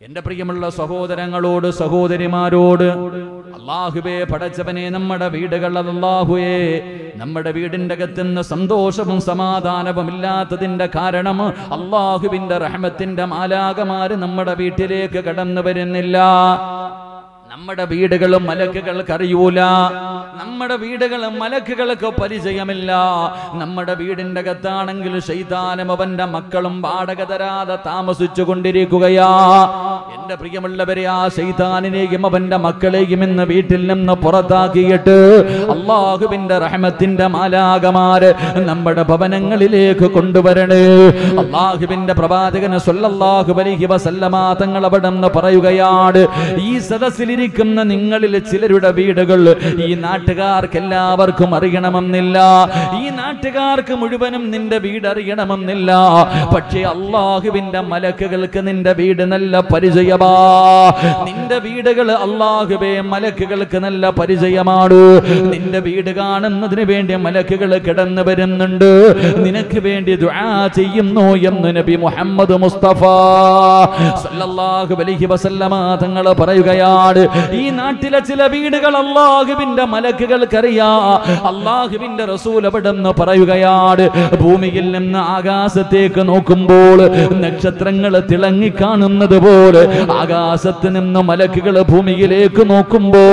എന്റെ പ്രിയമുള്ള സഹോദരങ്ങളോട് സഹോദരിമാരോട് അള്ളാഹുബേ പടച്ചവനെ നമ്മുടെ വീടുകൾ അല്ലാഹുവേ നമ്മുടെ വീടിന്റെ അകത്തുനിന്ന് സന്തോഷവും സമാധാനവും ഇല്ലാത്തതിന്റെ കാരണം അള്ളാഹുവിന്റെ റഹ്മത്തിന്റെ മാലാകമാര് നമ്മുടെ വീട്ടിലേക്ക് കടന്നു വരുന്നില്ല നമ്മുടെ വീടുകളും മലക്കുകൾക്ക് അറിയൂല നമ്മുടെ വീടുകളും മലക്കുകൾക്ക് പരിചയമില്ല നമ്മുടെ വീടിന്റെ അകത്താണെങ്കിൽ ശൈതാനം അവന്റെ മക്കളും വാടക തരാതെ താമസിച്ചു കൊണ്ടിരിക്കുകയാ എന്റെ പ്രിയമുള്ളവരെ ആ ശൈതാനിനെയും അവന്റെ മക്കളെയും ഇന്ന് വീട്ടിൽ നിന്ന് പുറത്താക്കിയിട്ട് അള്ളാഹുവിന്റെ റഹ്മത്തിന്റെ മാലാകമാര് നമ്മുടെ ഭവനങ്ങളിലേക്ക് കൊണ്ടുവരണേ അള്ളാഹുവിന്റെ പ്രവാചകന് സല്ലല്ലാഹു അലൈഹി വസല്ലമ തങ്ങൾ അവിടെ നിന്ന് പറയുകയാണ് ഈ സദസ്സിലിരിക്കുന്ന നിങ്ങളിൽ ചിലരുടെ വീടുകൾ ഈ നാട്ടുകാർക്ക് എല്ലാവർക്കും അറിയണമെന്നില്ല ഈ നാട്ടുകാർക്ക് മുഴുവനും നിന്റെ വീട് അറിയണമെന്നില്ല പക്ഷേ അള്ളാഹുവിന്റെ മലക്കുകൾക്ക് നിന്റെ വീട് നല്ല പരിചയമാ നിന്റെ വീടുകൾ അള്ളാഹുവേ മലക്കുകൾക്ക് നല്ല പരിചയമാണ് നിന്റെ വീട് കാണുന്നതിന് വേണ്ടി മലക്കുകൾ കിടന്നു വരുന്നുണ്ട് നിനക്ക് വേണ്ടി ദുആ ചെയ്യുന്നു എന്ന് നബി മുഹമ്മദ് മുസ്തഫ സല്ലല്ലാഹു അലൈഹി വസല്ലമ തങ്ങൾ പറയുകയാണ് ഈ നാട്ടിലെ ചില വീടുകൾ അള്ളാഹുവിന്റെ മലക്കുകൾക്കറിയാ അള്ളാഹുവിന്റെ റസൂൽ അവിടെന്ന് പറയുകയാണ് ഭൂമിയിൽ നിന്ന് ആകാശത്തേക്ക് നോക്കുമ്പോൾ നക്ഷത്രങ്ങൾ തിളങ്ങി കാണുന്നത് പോലെ ആകാശത്ത് നിന്ന് മലക്കുകൾ ഭൂമിയിലേക്ക് നോക്കുമ്പോ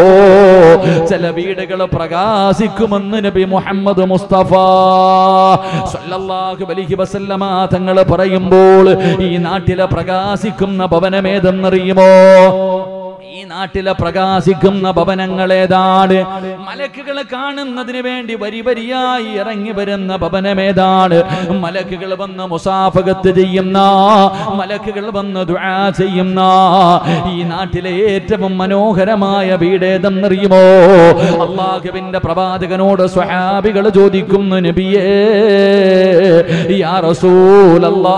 ചില വീടുകൾ പ്രകാശിക്കുമെന്ന് നബി മുഹമ്മദ് മുസ്തഫ സല്ലല്ലാഹു അലൈഹി വസല്ലമ തങ്ങൾ പറയുമ്പോൾ ഈ നാട്ടിലെ പ്രകാശിക്കുന്ന ഭവനമേതെന്നറിയുമോ ഈ നാട്ടിലെ പ്രകാശിക്കുന്ന ഭവനങ്ങൾ ഏതാണ് മലക്കുകൾ കാണുന്നതിന് വേണ്ടി വരി വരിയായി ഇറങ്ങി വരുന്ന ഭവനമേതാണ് മലക്കുകൾ വന്ന് മുസാഫകത്ത് ചെയ്യുന്ന മലക്കുകൾ വന്ന് ദുആ ചെയ്യുന്ന ഈ നാട്ടിലെ ഏറ്റവും മനോഹരമായ വീട് ഏതെന്നറിയുമോ അള്ളാഹുവിന്റെ പ്രവാചകനോട് സ്വഹാബികൾ ചോദിക്കുന്നു നബിയേ യാ റസൂലല്ലാ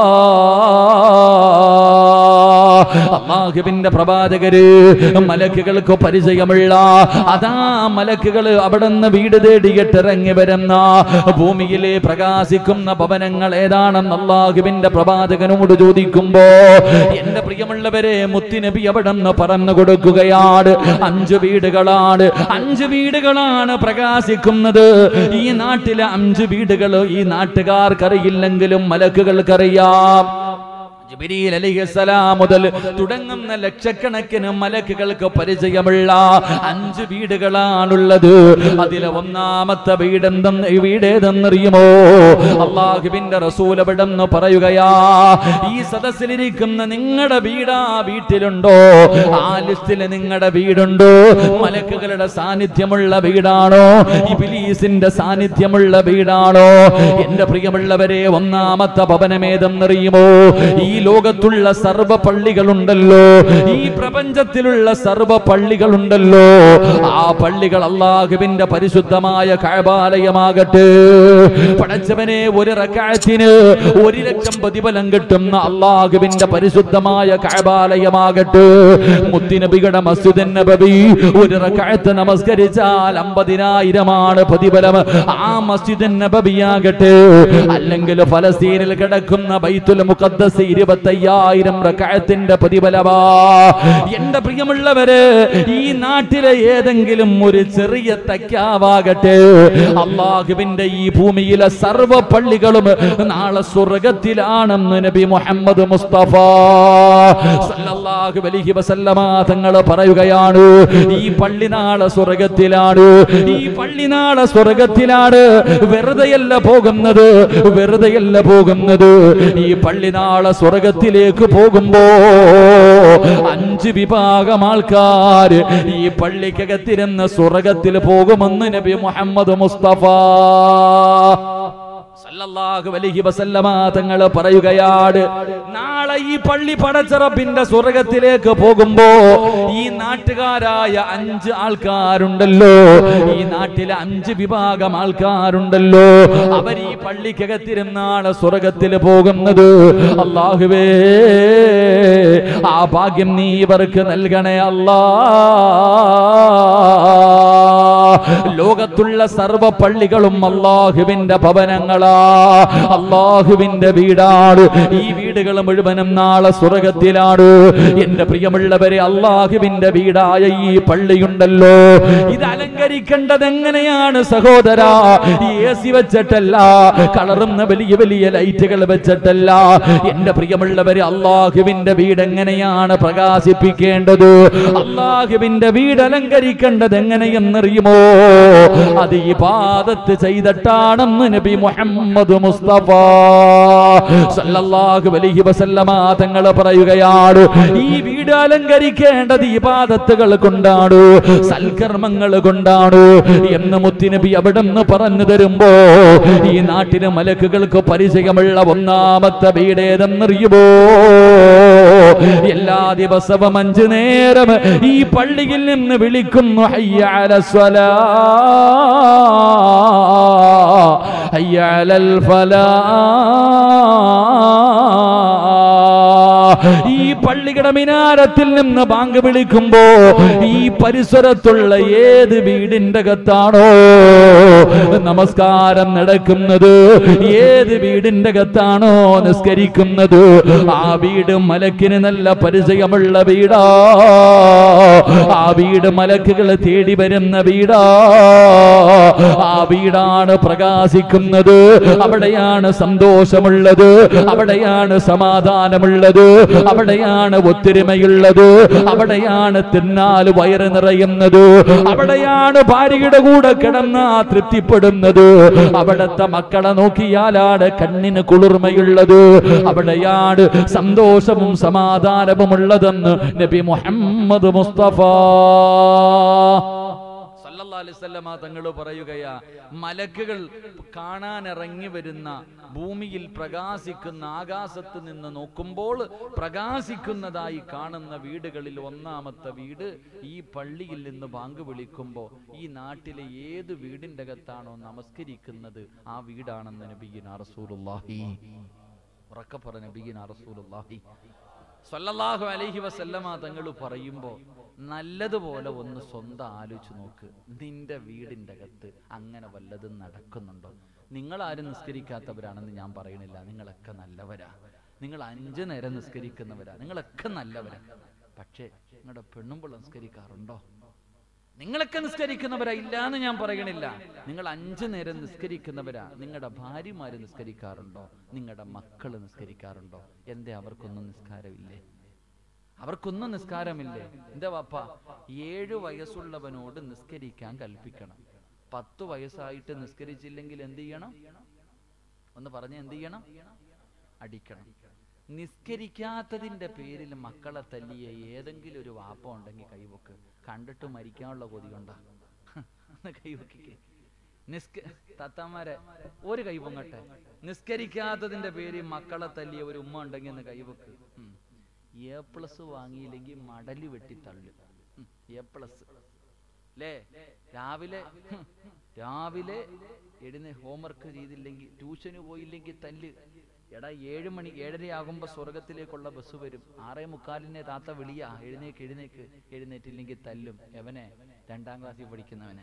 അള്ളാഹുവിന്റെ പ്രവാചകര് മലക്കുകൾക്ക് പരിചയമുള്ള അതാ മലക്കുകൾ അവിടെ നിന്ന് വീട് തേടിയിട്ട് ഇറങ്ങി വരുന്ന ഭൂമിയിലെ പ്രകാശിക്കുന്ന ഭവനങ്ങൾ ഏതാണെന്ന് അള്ളാഹുവിന്റെ പ്രവാചകനോട് ചോദിക്കുമ്പോ എന്റെ പ്രിയമുള്ളവരെ മുത്തുനബി അവിടെ നിന്ന് പറഞ്ഞു കൊടുക്കുകയാണ് അഞ്ച് വീടുകളാണ് അഞ്ച് വീടുകളാണ് പ്രകാശിക്കുന്നത് ഈ നാട്ടിലെ അഞ്ച് വീടുകൾ ഈ നാട്ടുകാർക്കറിയില്ലെങ്കിലും മലക്കുകൾക്കറിയാം ജിബ്രീൽ അലൈഹിസ്സലാം മുതൽ തുടങ്ങുന്ന ലക്ഷക്കണക്കിന് മലക്കുകൾക്ക് പരിചയമുള്ള അഞ്ച് വീടുകളാണുള്ളത് അതിലെ ഒന്നാമത്തെ വീടെന്തെന്ന് ഈ വീടേതെന്നറിയുമോ അള്ളാഹുവിന്റെ റസൂൽ എവിടെന്ന് പറയുകയാ ഈ സദസ്സിലിരിക്കുന്ന നിങ്ങളുടെ വീടാ വീട്ടിലുണ്ടോ ആ ലിസ്റ്റിൽ നിങ്ങളുടെ വീടുണ്ടോ മലക്കുകളുടെ സാന്നിധ്യമുള്ള വീടാണോ ഇബിലീസിന്റെ സാന്നിധ്യമുള്ള വീടാണോ എന്റെ പ്രിയമുള്ളവരെ ഒന്നാമത്തെ ഭവനമേതെന്നറിയുമോ ഈ ലോകത്തുള്ള സർവ പള്ളികളുണ്ടല്ലോ ഈ പ്രപഞ്ചത്തിലുള്ള സർവ പള്ളികളുണ്ടല്ലോ ആ പള്ളികൾ അള്ളാഹുവിന്റെ പരിശുദ്ധമായ കഴബാലയമാകട്ടെ പടച്ചവനെ ഒരു റക്കാത്തിന് ഒരു ലക്ഷം പ്രതിഫലം കിട്ടുന്ന അള്ളാഹുവിന്റെ പരിശുദ്ധമായ കഴബാലയമാകട്ടെ മുത്തിനബിയുടെ മസ്ജിദ് നബി ഒരു റക്കാത്ത് നമസ്കരിച്ചാൽ അമ്പതിനായിരമാണ് പ്രതിഫലം ആ മസ്ജിദ് നബിയാകട്ടെ അല്ലെങ്കിൽ ഫലസ്തീനിൽ കിടക്കുന്ന ബൈത്തുൽ മുഖദ്ദസ് ഇരുപത്തയ്യായിരം റക്കായത്തിന്റെ പ്രതിഫലമാ എന്റെ പ്രിയമുള്ളവര് ഈ നാട്ടിലെ ഏതെങ്കിലും ഒരു ചെറിയ തയ്ക്കാവാകട്ടെ അള്ളാഹുവിന്റെ ഈ ഭൂമിയിലെ സർവ പള്ളികളും നാളെ സ്വർഗത്തിലാണെന്ന് നബി മുഹമ്മദ് മുസ്തഫ സല്ലല്ലാഹു അലൈഹി വസല്ലമ തങ്ങൾ പറയുകയാണ് ഈ പള്ളി നാളെ സ്വർഗത്തിലാണ് ഈ പള്ളി നാളെ സ്വർഗത്തിലാണ് വെറുതെയല്ല പോകുന്നത് വെറുതെയല്ല പോകുന്നത് ഈ പള്ളി നാളെ സ്വർഗത്തിലേക്ക് പോകുമ്പോ അഞ്ച് വിഭാഗം ആൾക്കാർ ഈ പള്ളിക്കകത്തിരുന്ന് സ്വർഗത്തിൽ പോകുമെന്ന് നബി മുഹമ്മദ് മുസ്തഫ സല്ലല്ലാഹു അലൈഹി വസല്ലമ തങ്ങൾ പറയുകയാണ് നാളെ ഈ പള്ളി പടച്ചറപ്പിന്റെ സ്വർഗത്തിലേക്ക് പോകുമ്പോ ഈ നാട്ടുകാരായ അഞ്ച് ആൾക്കാരുണ്ടല്ലോ ഈ നാട്ടിലെ അഞ്ച് വിഭാഗം ആൾക്കാരുണ്ടല്ലോ അവർ ഈ പള്ളിക്കകത്തിരുന്നാണ് സ്വർഗത്തിൽ പോകുന്നത് അള്ളാഹുവേ ആ ഭാഗ്യം നീ ഇവർക്ക് നൽകണേ അല്ലാ ലോകത്തുള്ള സർവ പള്ളികളും അള്ളാഹുവിന്റെ ഭവനങ്ങളാ അള്ളാഹുവിന്റെ വീടാണ് ഈ വീട് വീടുകൾ മുഴുവനും നാളെ സ്വർഗത്തിലാണ് എന്റെ പ്രിയമുള്ളവരെ അള്ളാഹുവിന്റെ വീടായ ഈ പള്ളിയുണ്ടല്ലോ ഇത് അലങ്കരിക്കേണ്ടത് എങ്ങനെയാണ് സഹോദര എ സി വെച്ചിട്ടല്ല കളറുന്ന വലിയ വലിയ ലൈറ്റുകൾ വെച്ചിട്ടല്ല എന്റെ പ്രിയമുള്ളവരെ അള്ളാഹുവിന്റെ വീട് എങ്ങനെയാണ് പ്രകാശിപ്പിക്കേണ്ടത് അള്ളാഹുവിന്റെ വീട് അലങ്കരിക്കേണ്ടത് എങ്ങനെയെന്നറിയുമോ അത് ഈ പാദത്ത് ചെയ്തിട്ടാണെന്ന് നബി മുഹമ്മദ് മുസ്തഫ സല്ലല്ലാഹു അലൈഹി വസല്ലമ തങ്ങൾ പറയുകയാണ് ഈ വീട് അലങ്കരിക്കേണ്ടത് ഈ പാദത്തുകൾ കൊണ്ടാണ് സൽക്കർമ്മങ്ങൾ കൊണ്ടാണ് എന്ന് മുത്തുനബി അവിടെ നിന്ന് പറഞ്ഞു തരുമ്പോ ഈ നാട്ടിലെ മലക്കുകൾക്ക് പരിചയമുള്ള ഒന്നാമത്തെ വീട് ഏതെന്നറിയുമോ എല്ലാ ദിവസവും അഞ്ചു നേരം ഈ പള്ളിയിൽ നിന്ന് വിളിക്കുന്നു ഹയ്യ അല സ്വലാ ഹയ്യ അലൽ ഫലാ ഈ പള്ളിയുടെ മിനാരത്തിൽ നിന്ന് ബാങ്ക് വിളിക്കുമ്പോ ഈ പരിസരത്തുള്ള ഏത് വീടിന്റെ അകത്താണോ നമസ്കാരം നടക്കുന്നത് ഏത് വീടിന്റെ അകത്താണോ നിസ്കരിക്കുന്നത് ആ വീട് മലക്കിന് നല്ല പരിചയമുള്ള വീടാ ആ വീട് മലക്കുകൾ തേടി വരുന്ന വീടാ ആ വീടാണ് പ്രകാശിക്കുന്നത് അവിടെയാണ് സന്തോഷമുള്ളത് അവിടെയാണ് സമാധാനമുള്ളത് അവിടെയാണ് ഒത്തൊരുമയുള്ളത് അവിടെയാണ് തിന്നാൽ വയറ് നിറയുന്നത് അവിടെയാണ് ഭാര്യയുടെ കൂടെ കിടന്ന തൃപ്തിപ്പെടുന്നത് അവിടത്തെ മക്കളെ നോക്കിയാലാണ് കണ്ണിന് കുളിർമയുള്ളത് അവിടെയാണ് സന്തോഷവും സമാധാനവും ഉള്ളതെന്ന് നബി മുഹമ്മദ് മുസ്തഫ സല്ലല്ലാഹു അലൈഹി വസല്ലമ തങ്ങൾ പറയുകയാ മലക്കുകൾ കാണാൻ ഇറങ്ങി വരുന്ന ഭൂമിയിൽ പ്രകാശിക്കുന്ന ആകാശത്ത് നിന്ന് നോക്കുമ്പോൾ പ്രകാശിക്കുന്നതായി കാണുന്ന വീടുകളിൽ ഒന്നാമത്തെ വീട് ഈ പള്ളിയിൽ നിന്ന് ബാങ്ക് വിളിക്കുമ്പോൾ ഈ നാട്ടിലെ ഏത് വീടിന്റെ അകത്താണോ നമസ്കരിക്കുന്നത് ആ വീടാണെന്ന് നബിയിന റസൂലുള്ളാഹി ഉറക്കെ പറഞ്ഞ നബിയിന റസൂലുള്ളാഹി സല്ലല്ലാഹു അലൈഹി വസല്ലമ തങ്ങൾ പറയുമ്പോൾ നല്ലതുപോലെ ഒന്ന് സ്വന്തം ആലോചിച്ച് നോക്ക് നിന്റെ വീടിൻ്റെ അകത്ത് അങ്ങനെ വല്ലതും നടക്കുന്നുണ്ടോ നിങ്ങളാരും നിസ്കരിക്കാത്തവരാണെന്ന് ഞാൻ പറയണില്ല നിങ്ങളൊക്കെ നല്ലവരാ നിങ്ങൾ അഞ്ചു നേരം നിസ്കരിക്കുന്നവരാ നിങ്ങളൊക്കെ നല്ലവരാ പക്ഷേ നിങ്ങളുടെ പെണ്ണുമ്പോൾ നിസ്കരിക്കാറുണ്ടോ നിങ്ങളൊക്കെ നിസ്കരിക്കുന്നവരാ ഇല്ല എന്ന് ഞാൻ പറയണില്ല നിങ്ങൾ അഞ്ചു നേരം നിസ്കരിക്കുന്നവരാ നിങ്ങളുടെ ഭാര്യമാര് നിസ്കരിക്കാറുണ്ടോ നിങ്ങളുടെ മക്കൾ നിസ്കരിക്കാറുണ്ടോ എന്തേ അവർക്കൊന്നും നിസ്കാരമില്ലേ അവർക്കൊന്നും നിസ്കാരമില്ലേ എന്താ വാപ്പ ഏഴു വയസ്സുള്ളവനോട് നിസ്കരിക്കാൻ കൽപ്പിക്കണം പത്ത് വയസ്സായിട്ട് നിസ്കരിച്ചില്ലെങ്കിൽ എന്ത് ചെയ്യണം ഒന്ന് പറഞ്ഞ എന്ത് ചെയ്യണം അടിക്കണം നിസ്കരിക്കാത്തതിന്റെ പേരിൽ മക്കളെ തല്ലിയ ഏതെങ്കിലും ഒരു വാപ്പ ഉണ്ടെങ്കിൽ കൈവക്ക് കണ്ടിട്ട് മരിക്കാനുള്ള കൊതി കൊണ്ടാ ഒന്ന് കൈവക്കിക്കേ നിസ്ക തത്തമാരെ ഒരു കൈ പൊങ്ങട്ടെ നിസ്കരിക്കാത്തതിന്റെ പേരിൽ മക്കളെ തല്ലിയ ഒരു ഉമ്മ ഉണ്ടെങ്കിൽ ഒന്ന് കൈവക്ക് ഉം. എ പ്ലസ് വാങ്ങിയില്ലെങ്കിൽ മടലി വെട്ടി തള്ളു എ പ്ലസ് അല്ലേ രാവിലെ ഹും, രാവിലെ എഴുന്ന ഹോംവർക്ക് ചെയ്തില്ലെങ്കിൽ ട്യൂഷന് പോയില്ലെങ്കിൽ തല്ല് എടാ ഏഴ് മണി ഏഴര ആകുമ്പോ സ്വർഗത്തിലേക്കുള്ള ബസ് വരും ആറേ മുക്കാലിനെ താത്ത വിളിയാ എഴുന്നേക്ക് എഴുന്നേക്ക് എഴുന്നേറ്റില്ലെങ്കിൽ തല്ലും എവനെ രണ്ടാം ക്ലാസ്സിൽ പഠിക്കുന്നവനെ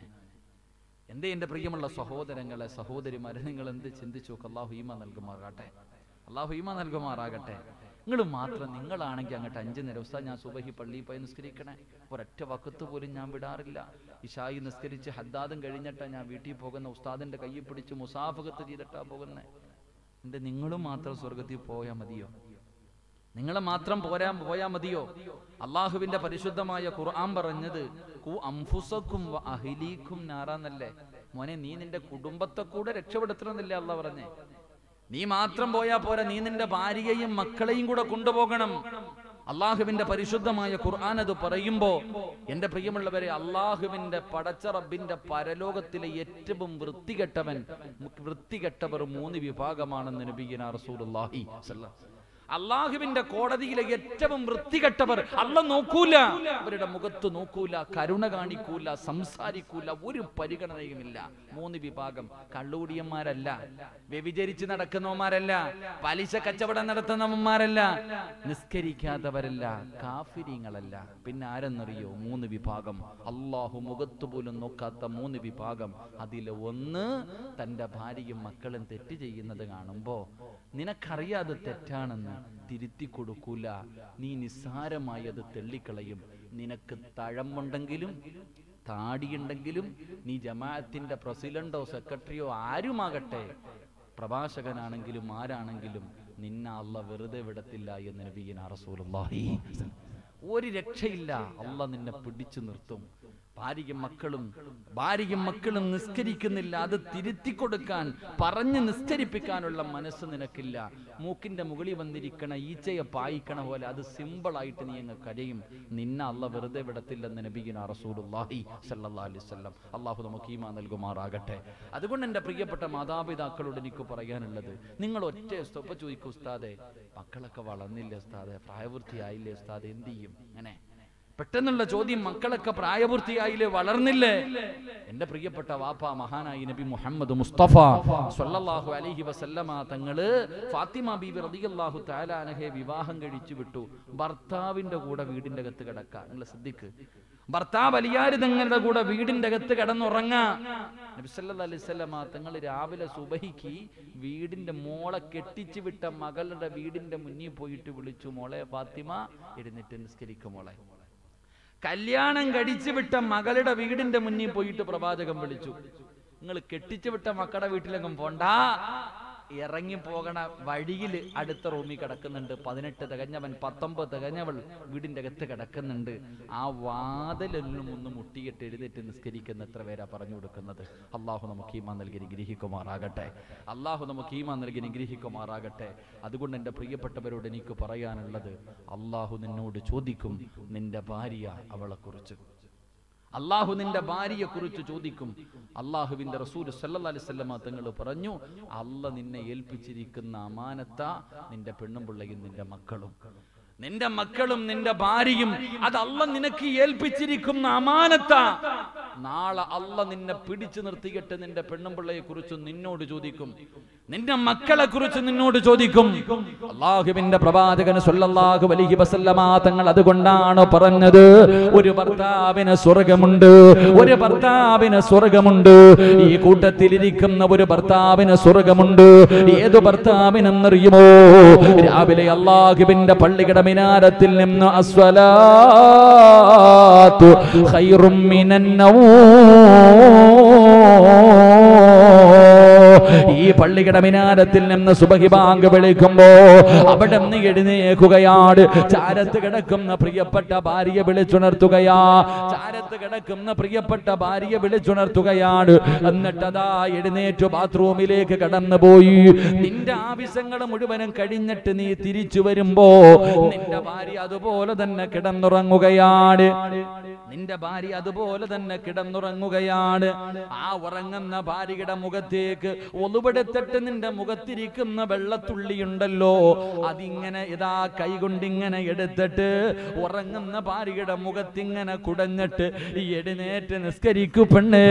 എന്തേ എൻ്റെ പ്രിയമുള്ള സഹോദരങ്ങളെ സഹോദരിമാരെ നിങ്ങൾ എന്ത് ചിന്തിച്ചു നോക്ക് അള്ളാഹു ഈമ നൽകുമാറാകട്ടെ അള്ളാഹു ഈമ നൽകുമാറാകട്ടെ നിങ്ങൾ മാത്രം നിങ്ങളാണെങ്കിൽ അങ്ങോട്ട് അഞ്ച് നേരം ഉസ്താദ് ഞാൻ സുബഹി പള്ളിയിൽ പോയി നിസ്കരിക്കണേ ഒരൊറ്റ വക്കത്ത് പോലും ഞാൻ വിടാറില്ല ഇഷായി നിസ്കരിച്ച് ഹദ്ദാദും കഴിഞ്ഞിട്ടാ ഞാൻ വീട്ടിൽ പോകുന്ന ഉസ്താദിന്റെ കയ്യിൽ പിടിച്ച് മുസാഫകത്ത് ചെയ്തിട്ടാ പോകുന്നത് എന്റെ നിങ്ങളും മാത്രം സ്വർഗത്തിൽ പോയാൽ മതിയോ നിങ്ങളെ മാത്രം പോരാ പോയാ മതിയോ അള്ളാഹുവിന്റെ പരിശുദ്ധമായ ഖുർആൻ പറഞ്ഞത് കു അംഫുസക്കും വ അഹ്ലീക്കും നാറാന്നല്ലേ മോനെ നീ നിന്റെ കുടുംബത്തെ കൂടെ രക്ഷപ്പെടുത്തണമെന്നല്ലേ അള്ളാഹ് പറഞ്ഞേ നീ മാത്രം പോയാ പോരാ നീ നിന്റെ ഭാര്യയെയും മക്കളെയും കൂടെ കൊണ്ടുപോകണം അള്ളാഹുവിന്റെ പരിശുദ്ധമായ ഖുർആൻ അത് പറയുമ്പോ എന്റെ പ്രിയമുള്ളവരെ അള്ളാഹുവിന്റെ പടച്ച റബ്ബിന്റെ പരലോകത്തിലെ ഏറ്റവും വൃത്തികെട്ടവൻ വൃത്തികെട്ടവർ മൂന്ന് വിഭാഗമാണെന്ന് നബിയന റസൂലുള്ളാഹി സ്വല്ലല്ലാഹു അള്ളാഹുവിന്റെ കോടതിയിലെ ഏറ്റവും വൃത്തികെട്ടവർ അല്ല നോക്കൂല അവരുടെ മുഖത്ത് നോക്കൂല കരുണ കാണിക്കൂല സംസാരിക്കൂല ഒരു പരിഗണനയുമില്ല മൂന്ന് വിഭാഗം കള്ളുകൂടിയന്മാരല്ല വ്യഭിചരിച്ച് നടക്കുന്നവന്മാരല്ല പലിശ കച്ചവടം നടത്തുന്നവന്മാരല്ല നിസ്കരിക്കാത്തവരല്ല കാഫിരിങ്ങളല്ല പിന്നെ ആരെന്നറിയോ മൂന്ന് വിഭാഗം അള്ളാഹു മുഖത്ത് പോലും നോക്കാത്ത മൂന്ന് വിഭാഗം അതിൽ ഒന്ന് തന്റെ ഭാര്യയും മക്കളും തെറ്റ് ചെയ്യുന്നത് കാണുമ്പോ നിനക്കറിയാതെ തെറ്റാണെന്ന് തിരുത്തി കൊടുക്കൂല നീ നിസ്സാരമായി അത് തെള്ളിക്കളയും നിനക്ക് തഴമ്പുണ്ടെങ്കിലും താടിയുണ്ടെങ്കിലും നീ ജമാഅത്തിന്റെ പ്രസിഡന്റോ സെക്രട്ടറിയോ ആരുമാകട്ടെ പ്രഭാഷകനാണെങ്കിലും ആരാണെങ്കിലും നിന്നെ അല്ല വെറുതെ വിടത്തില്ല എന്ന് നബീന റസൂലുള്ളാഹി ഒരു രക്ഷയില്ല അല്ല നിന്നെ പിടിച്ചു നിർത്തും ഭാര്യയും മക്കളും ഭാര്യയും മക്കളും നിസ്കരിക്കുന്നില്ല അത് തിരുത്തി കൊടുക്കാൻ പറഞ്ഞ് നിസ്കരിപ്പിക്കാനുള്ള മനസ്സ് നിനക്കില്ല മൂക്കിന്റെ മുകളിൽ വന്നിരിക്കണ ഈച്ചയെ പായിക്കണ പോലെ അത് സിമ്പിളായിട്ട് നീ അങ്ങ് കരയും നിന്നെ അല്ല വെറുതെ വിടത്തില്ലെന്ന് നബീന റസൂലുള്ളാഹി സല്ലല്ലാഹു അലൈഹി വസല്ലം അള്ളാഹു നമുക്ക് ഈമാ നൽകുമാറാകട്ടെ അതുകൊണ്ട് എൻ്റെ പ്രിയപ്പെട്ട മാതാപിതാക്കളോട് എനിക്ക് പറയാനുള്ളത് നിങ്ങൾ ഒറ്റ ഇപ്പൊ ചോദിക്കും ഉസ്താദെ മക്കളൊക്കെ വളർന്നില്ലേ ഉസ്താദെ പ്രായപൂർത്തിയായില്ലേ ഉസ്താദെ എന്ത് ചെയ്യും അങ്ങനെ പെട്ടെന്നുള്ള ചോദ്യം മക്കളൊക്കെ പ്രായപൂർത്തിയായില്ലേ വളർന്നില്ലേ എന്റെ പ്രിയപ്പെട്ട വാപ്പ മഹാനായി നബി മുഹമ്മദ് മുസ്തഫ സല്ലല്ലാഹു അലൈഹി വസല്ലമ തങ്ങള് ഫാത്തിമ ബീബി റളിയല്ലാഹു തആല അൻഹയെ വിവാഹം കഴിച്ചു വിട്ടു ഭർത്താവിന്റെ കൂടെ വീടിന്റെ അകത്ത് കിടക്ക നിങ്ങൾ ശ്രദ്ധിക്ക് ഭർത്താവ് അലിയാര് തങ്ങളുടെ കൂടെ വീടിന്റെ അകത്ത് കിടന്നുറങ്ങാ നബി സല്ലല്ലാഹു അലൈഹി വസല്ലമ തങ്ങൾ രാവിലെ സുബഹിക്ക് വീടിന്റെ മോളെ കെട്ടിച്ചു വിട്ട മകളുടെ വീടിന്റെ മുന്നിൽ പോയിട്ട് വിളിച്ചു മോളെ ഫാത്തിമ എഴുന്നേറ്റ് നിസ്കരിക്കും മോളെ കല്യാണം കഴിച്ചു വിട്ട മകളുടെ വീടിന്റെ മുന്നിൽ പോയിട്ട് പ്രവാചകം വിളിച്ചു നിങ്ങൾ കെട്ടിച്ചു വിട്ട മക്കളുടെ വീട്ടിലെങ്ങും പോണ്ട ഇറങ്ങി പോകണ വഴിയിൽ അടുത്ത റൂമിൽ കിടക്കുന്നുണ്ട് പതിനെട്ട് തികഞ്ഞവൻ പത്തൊമ്പത് തികഞ്ഞവൾ വീടിന്റെ അകത്ത് കിടക്കുന്നുണ്ട് ആ വാതിലൊന്നും ഒന്ന് മുട്ടിയിട്ട് എഴുന്നേറ്റ് നിസ്കരിക്കുന്ന എത്ര പേരാ പറഞ്ഞു കൊടുക്കുന്നത് അള്ളാഹു നമുക്ക് ഈമാ നൽകി നിഗ്രഹിക്കുമാറാകട്ടെ അള്ളാഹു നമുക്ക് ഈമാ നൽകി നിഗ്രഹിക്കുമാറാകട്ടെ അതുകൊണ്ട് എൻ്റെ പ്രിയപ്പെട്ടവരോട് എനിക്ക് പറയാനുള്ളത് അള്ളാഹു നിന്നോട് ചോദിക്കും നിന്റെ ഭാര്യ അവളെക്കുറിച്ച് അള്ളാഹു നിന്റെ ഭാര്യയെ കുറിച്ച് ചോദിക്കും അള്ളാഹുവിന്റെ റസൂൽ സല്ലല്ലാഹു അലൈഹി വസല്ലമ തങ്ങൾ പറഞ്ഞു അല്ല നിന്നെ ഏൽപ്പിച്ചിരിക്കുന്ന അമാനത്ത നിന്റെ പെണ്ണും പിള്ളയും നിന്റെ മക്കളും നിന്റെ മക്കളും നിന്റെ ഭാര്യയും അത് അല്ല നിനക്ക് ഏൽപ്പിച്ചിരിക്കുന്ന അമാനത്ത നാളെ അല്ല നിന്നെ പിടിച്ചു നിർത്തിയിട്ട് നിന്റെ പെണ്ണും പിള്ളയെ കുറിച്ച് നിന്നോട് ചോദിക്കും നിന്റെ മക്കളെ കുറിച്ച് നിന്നോട് ചോദിക്കും അള്ളാഹുവിന്റെ പ്രവാചകൻ സല്ലല്ലാഹു അലൈഹി വസല്ലമ തങ്ങൾ അതുകൊണ്ടാണ് പറഞ്ഞത് ഒരു ഭർത്താവിന് സ്വർഗമുണ്ട് ഒരു ഭർത്താവിന് സ്വർഗമുണ്ട് ഈ കൂട്ടത്തിലിരിക്കുന്ന ഒരു ഭർത്താവിന് സ്വർഗമുണ്ട് ഏതു ഭർത്താവിനെന്നറിയുമോ രാവിലെ അള്ളാഹുവിന്റെ പള്ളിയുടെ മിനാരത്തിൽ നിന്ന് അസ്വലാത്തു ഖൈറും മിനൻ ഈ പള്ളിയുടെ മിനാരത്തിൽ നിന്ന് സുബഹി ബാങ്ക് വിളിക്കുമ്പോ അവിടെ നിന്ന് എഴുന്നേക്കുകയാണ് ചാരത്ത് കിടക്കുന്ന പ്രിയപ്പെട്ട ഭാര്യ വിളിച്ചുണർത്തുകയാ ചാരത്ത് കിടക്കുന്ന പ്രിയപ്പെട്ട ഭാര്യ വിളിച്ചുണർത്തുകയാണ് എന്നിട്ടതാ എഴുന്നേറ്റ് ബാത്റൂമിലേക്ക് കടന്നുപോയി നിന്റെ ആവശ്യങ്ങൾ മുഴുവനും കഴിഞ്ഞിട്ട് നീ തിരിച്ചു വരുമ്പോ നിന്റെ ഭാര്യ അതുപോലെ തന്നെ കിടന്നുറങ്ങുകയാണ് നിന്റെ ഭാര്യ അതുപോലെ തന്നെ കിടന്നുറങ്ങുകയാണ് ആ ഉറങ്ങുന്ന ഭാര്യയുടെ മുഖത്തേക്ക് ഒലുപെടുത്തിട്ട് നിന്റെ മുഖത്തിരിക്കുന്ന വെള്ളത്തുള്ളിയുണ്ടല്ലോ അതിങ്ങനെ ഇതാ കൈകൊണ്ടിങ്ങനെ എടുത്തിട്ട് ഉറങ്ങുന്ന ഭാര്യയുടെ മുഖത്തിങ്ങനെ കുടഞ്ഞിട്ട് ഈ എഴുന്നേറ്റ് നിസ്കരിക്കു പെണ്ണേ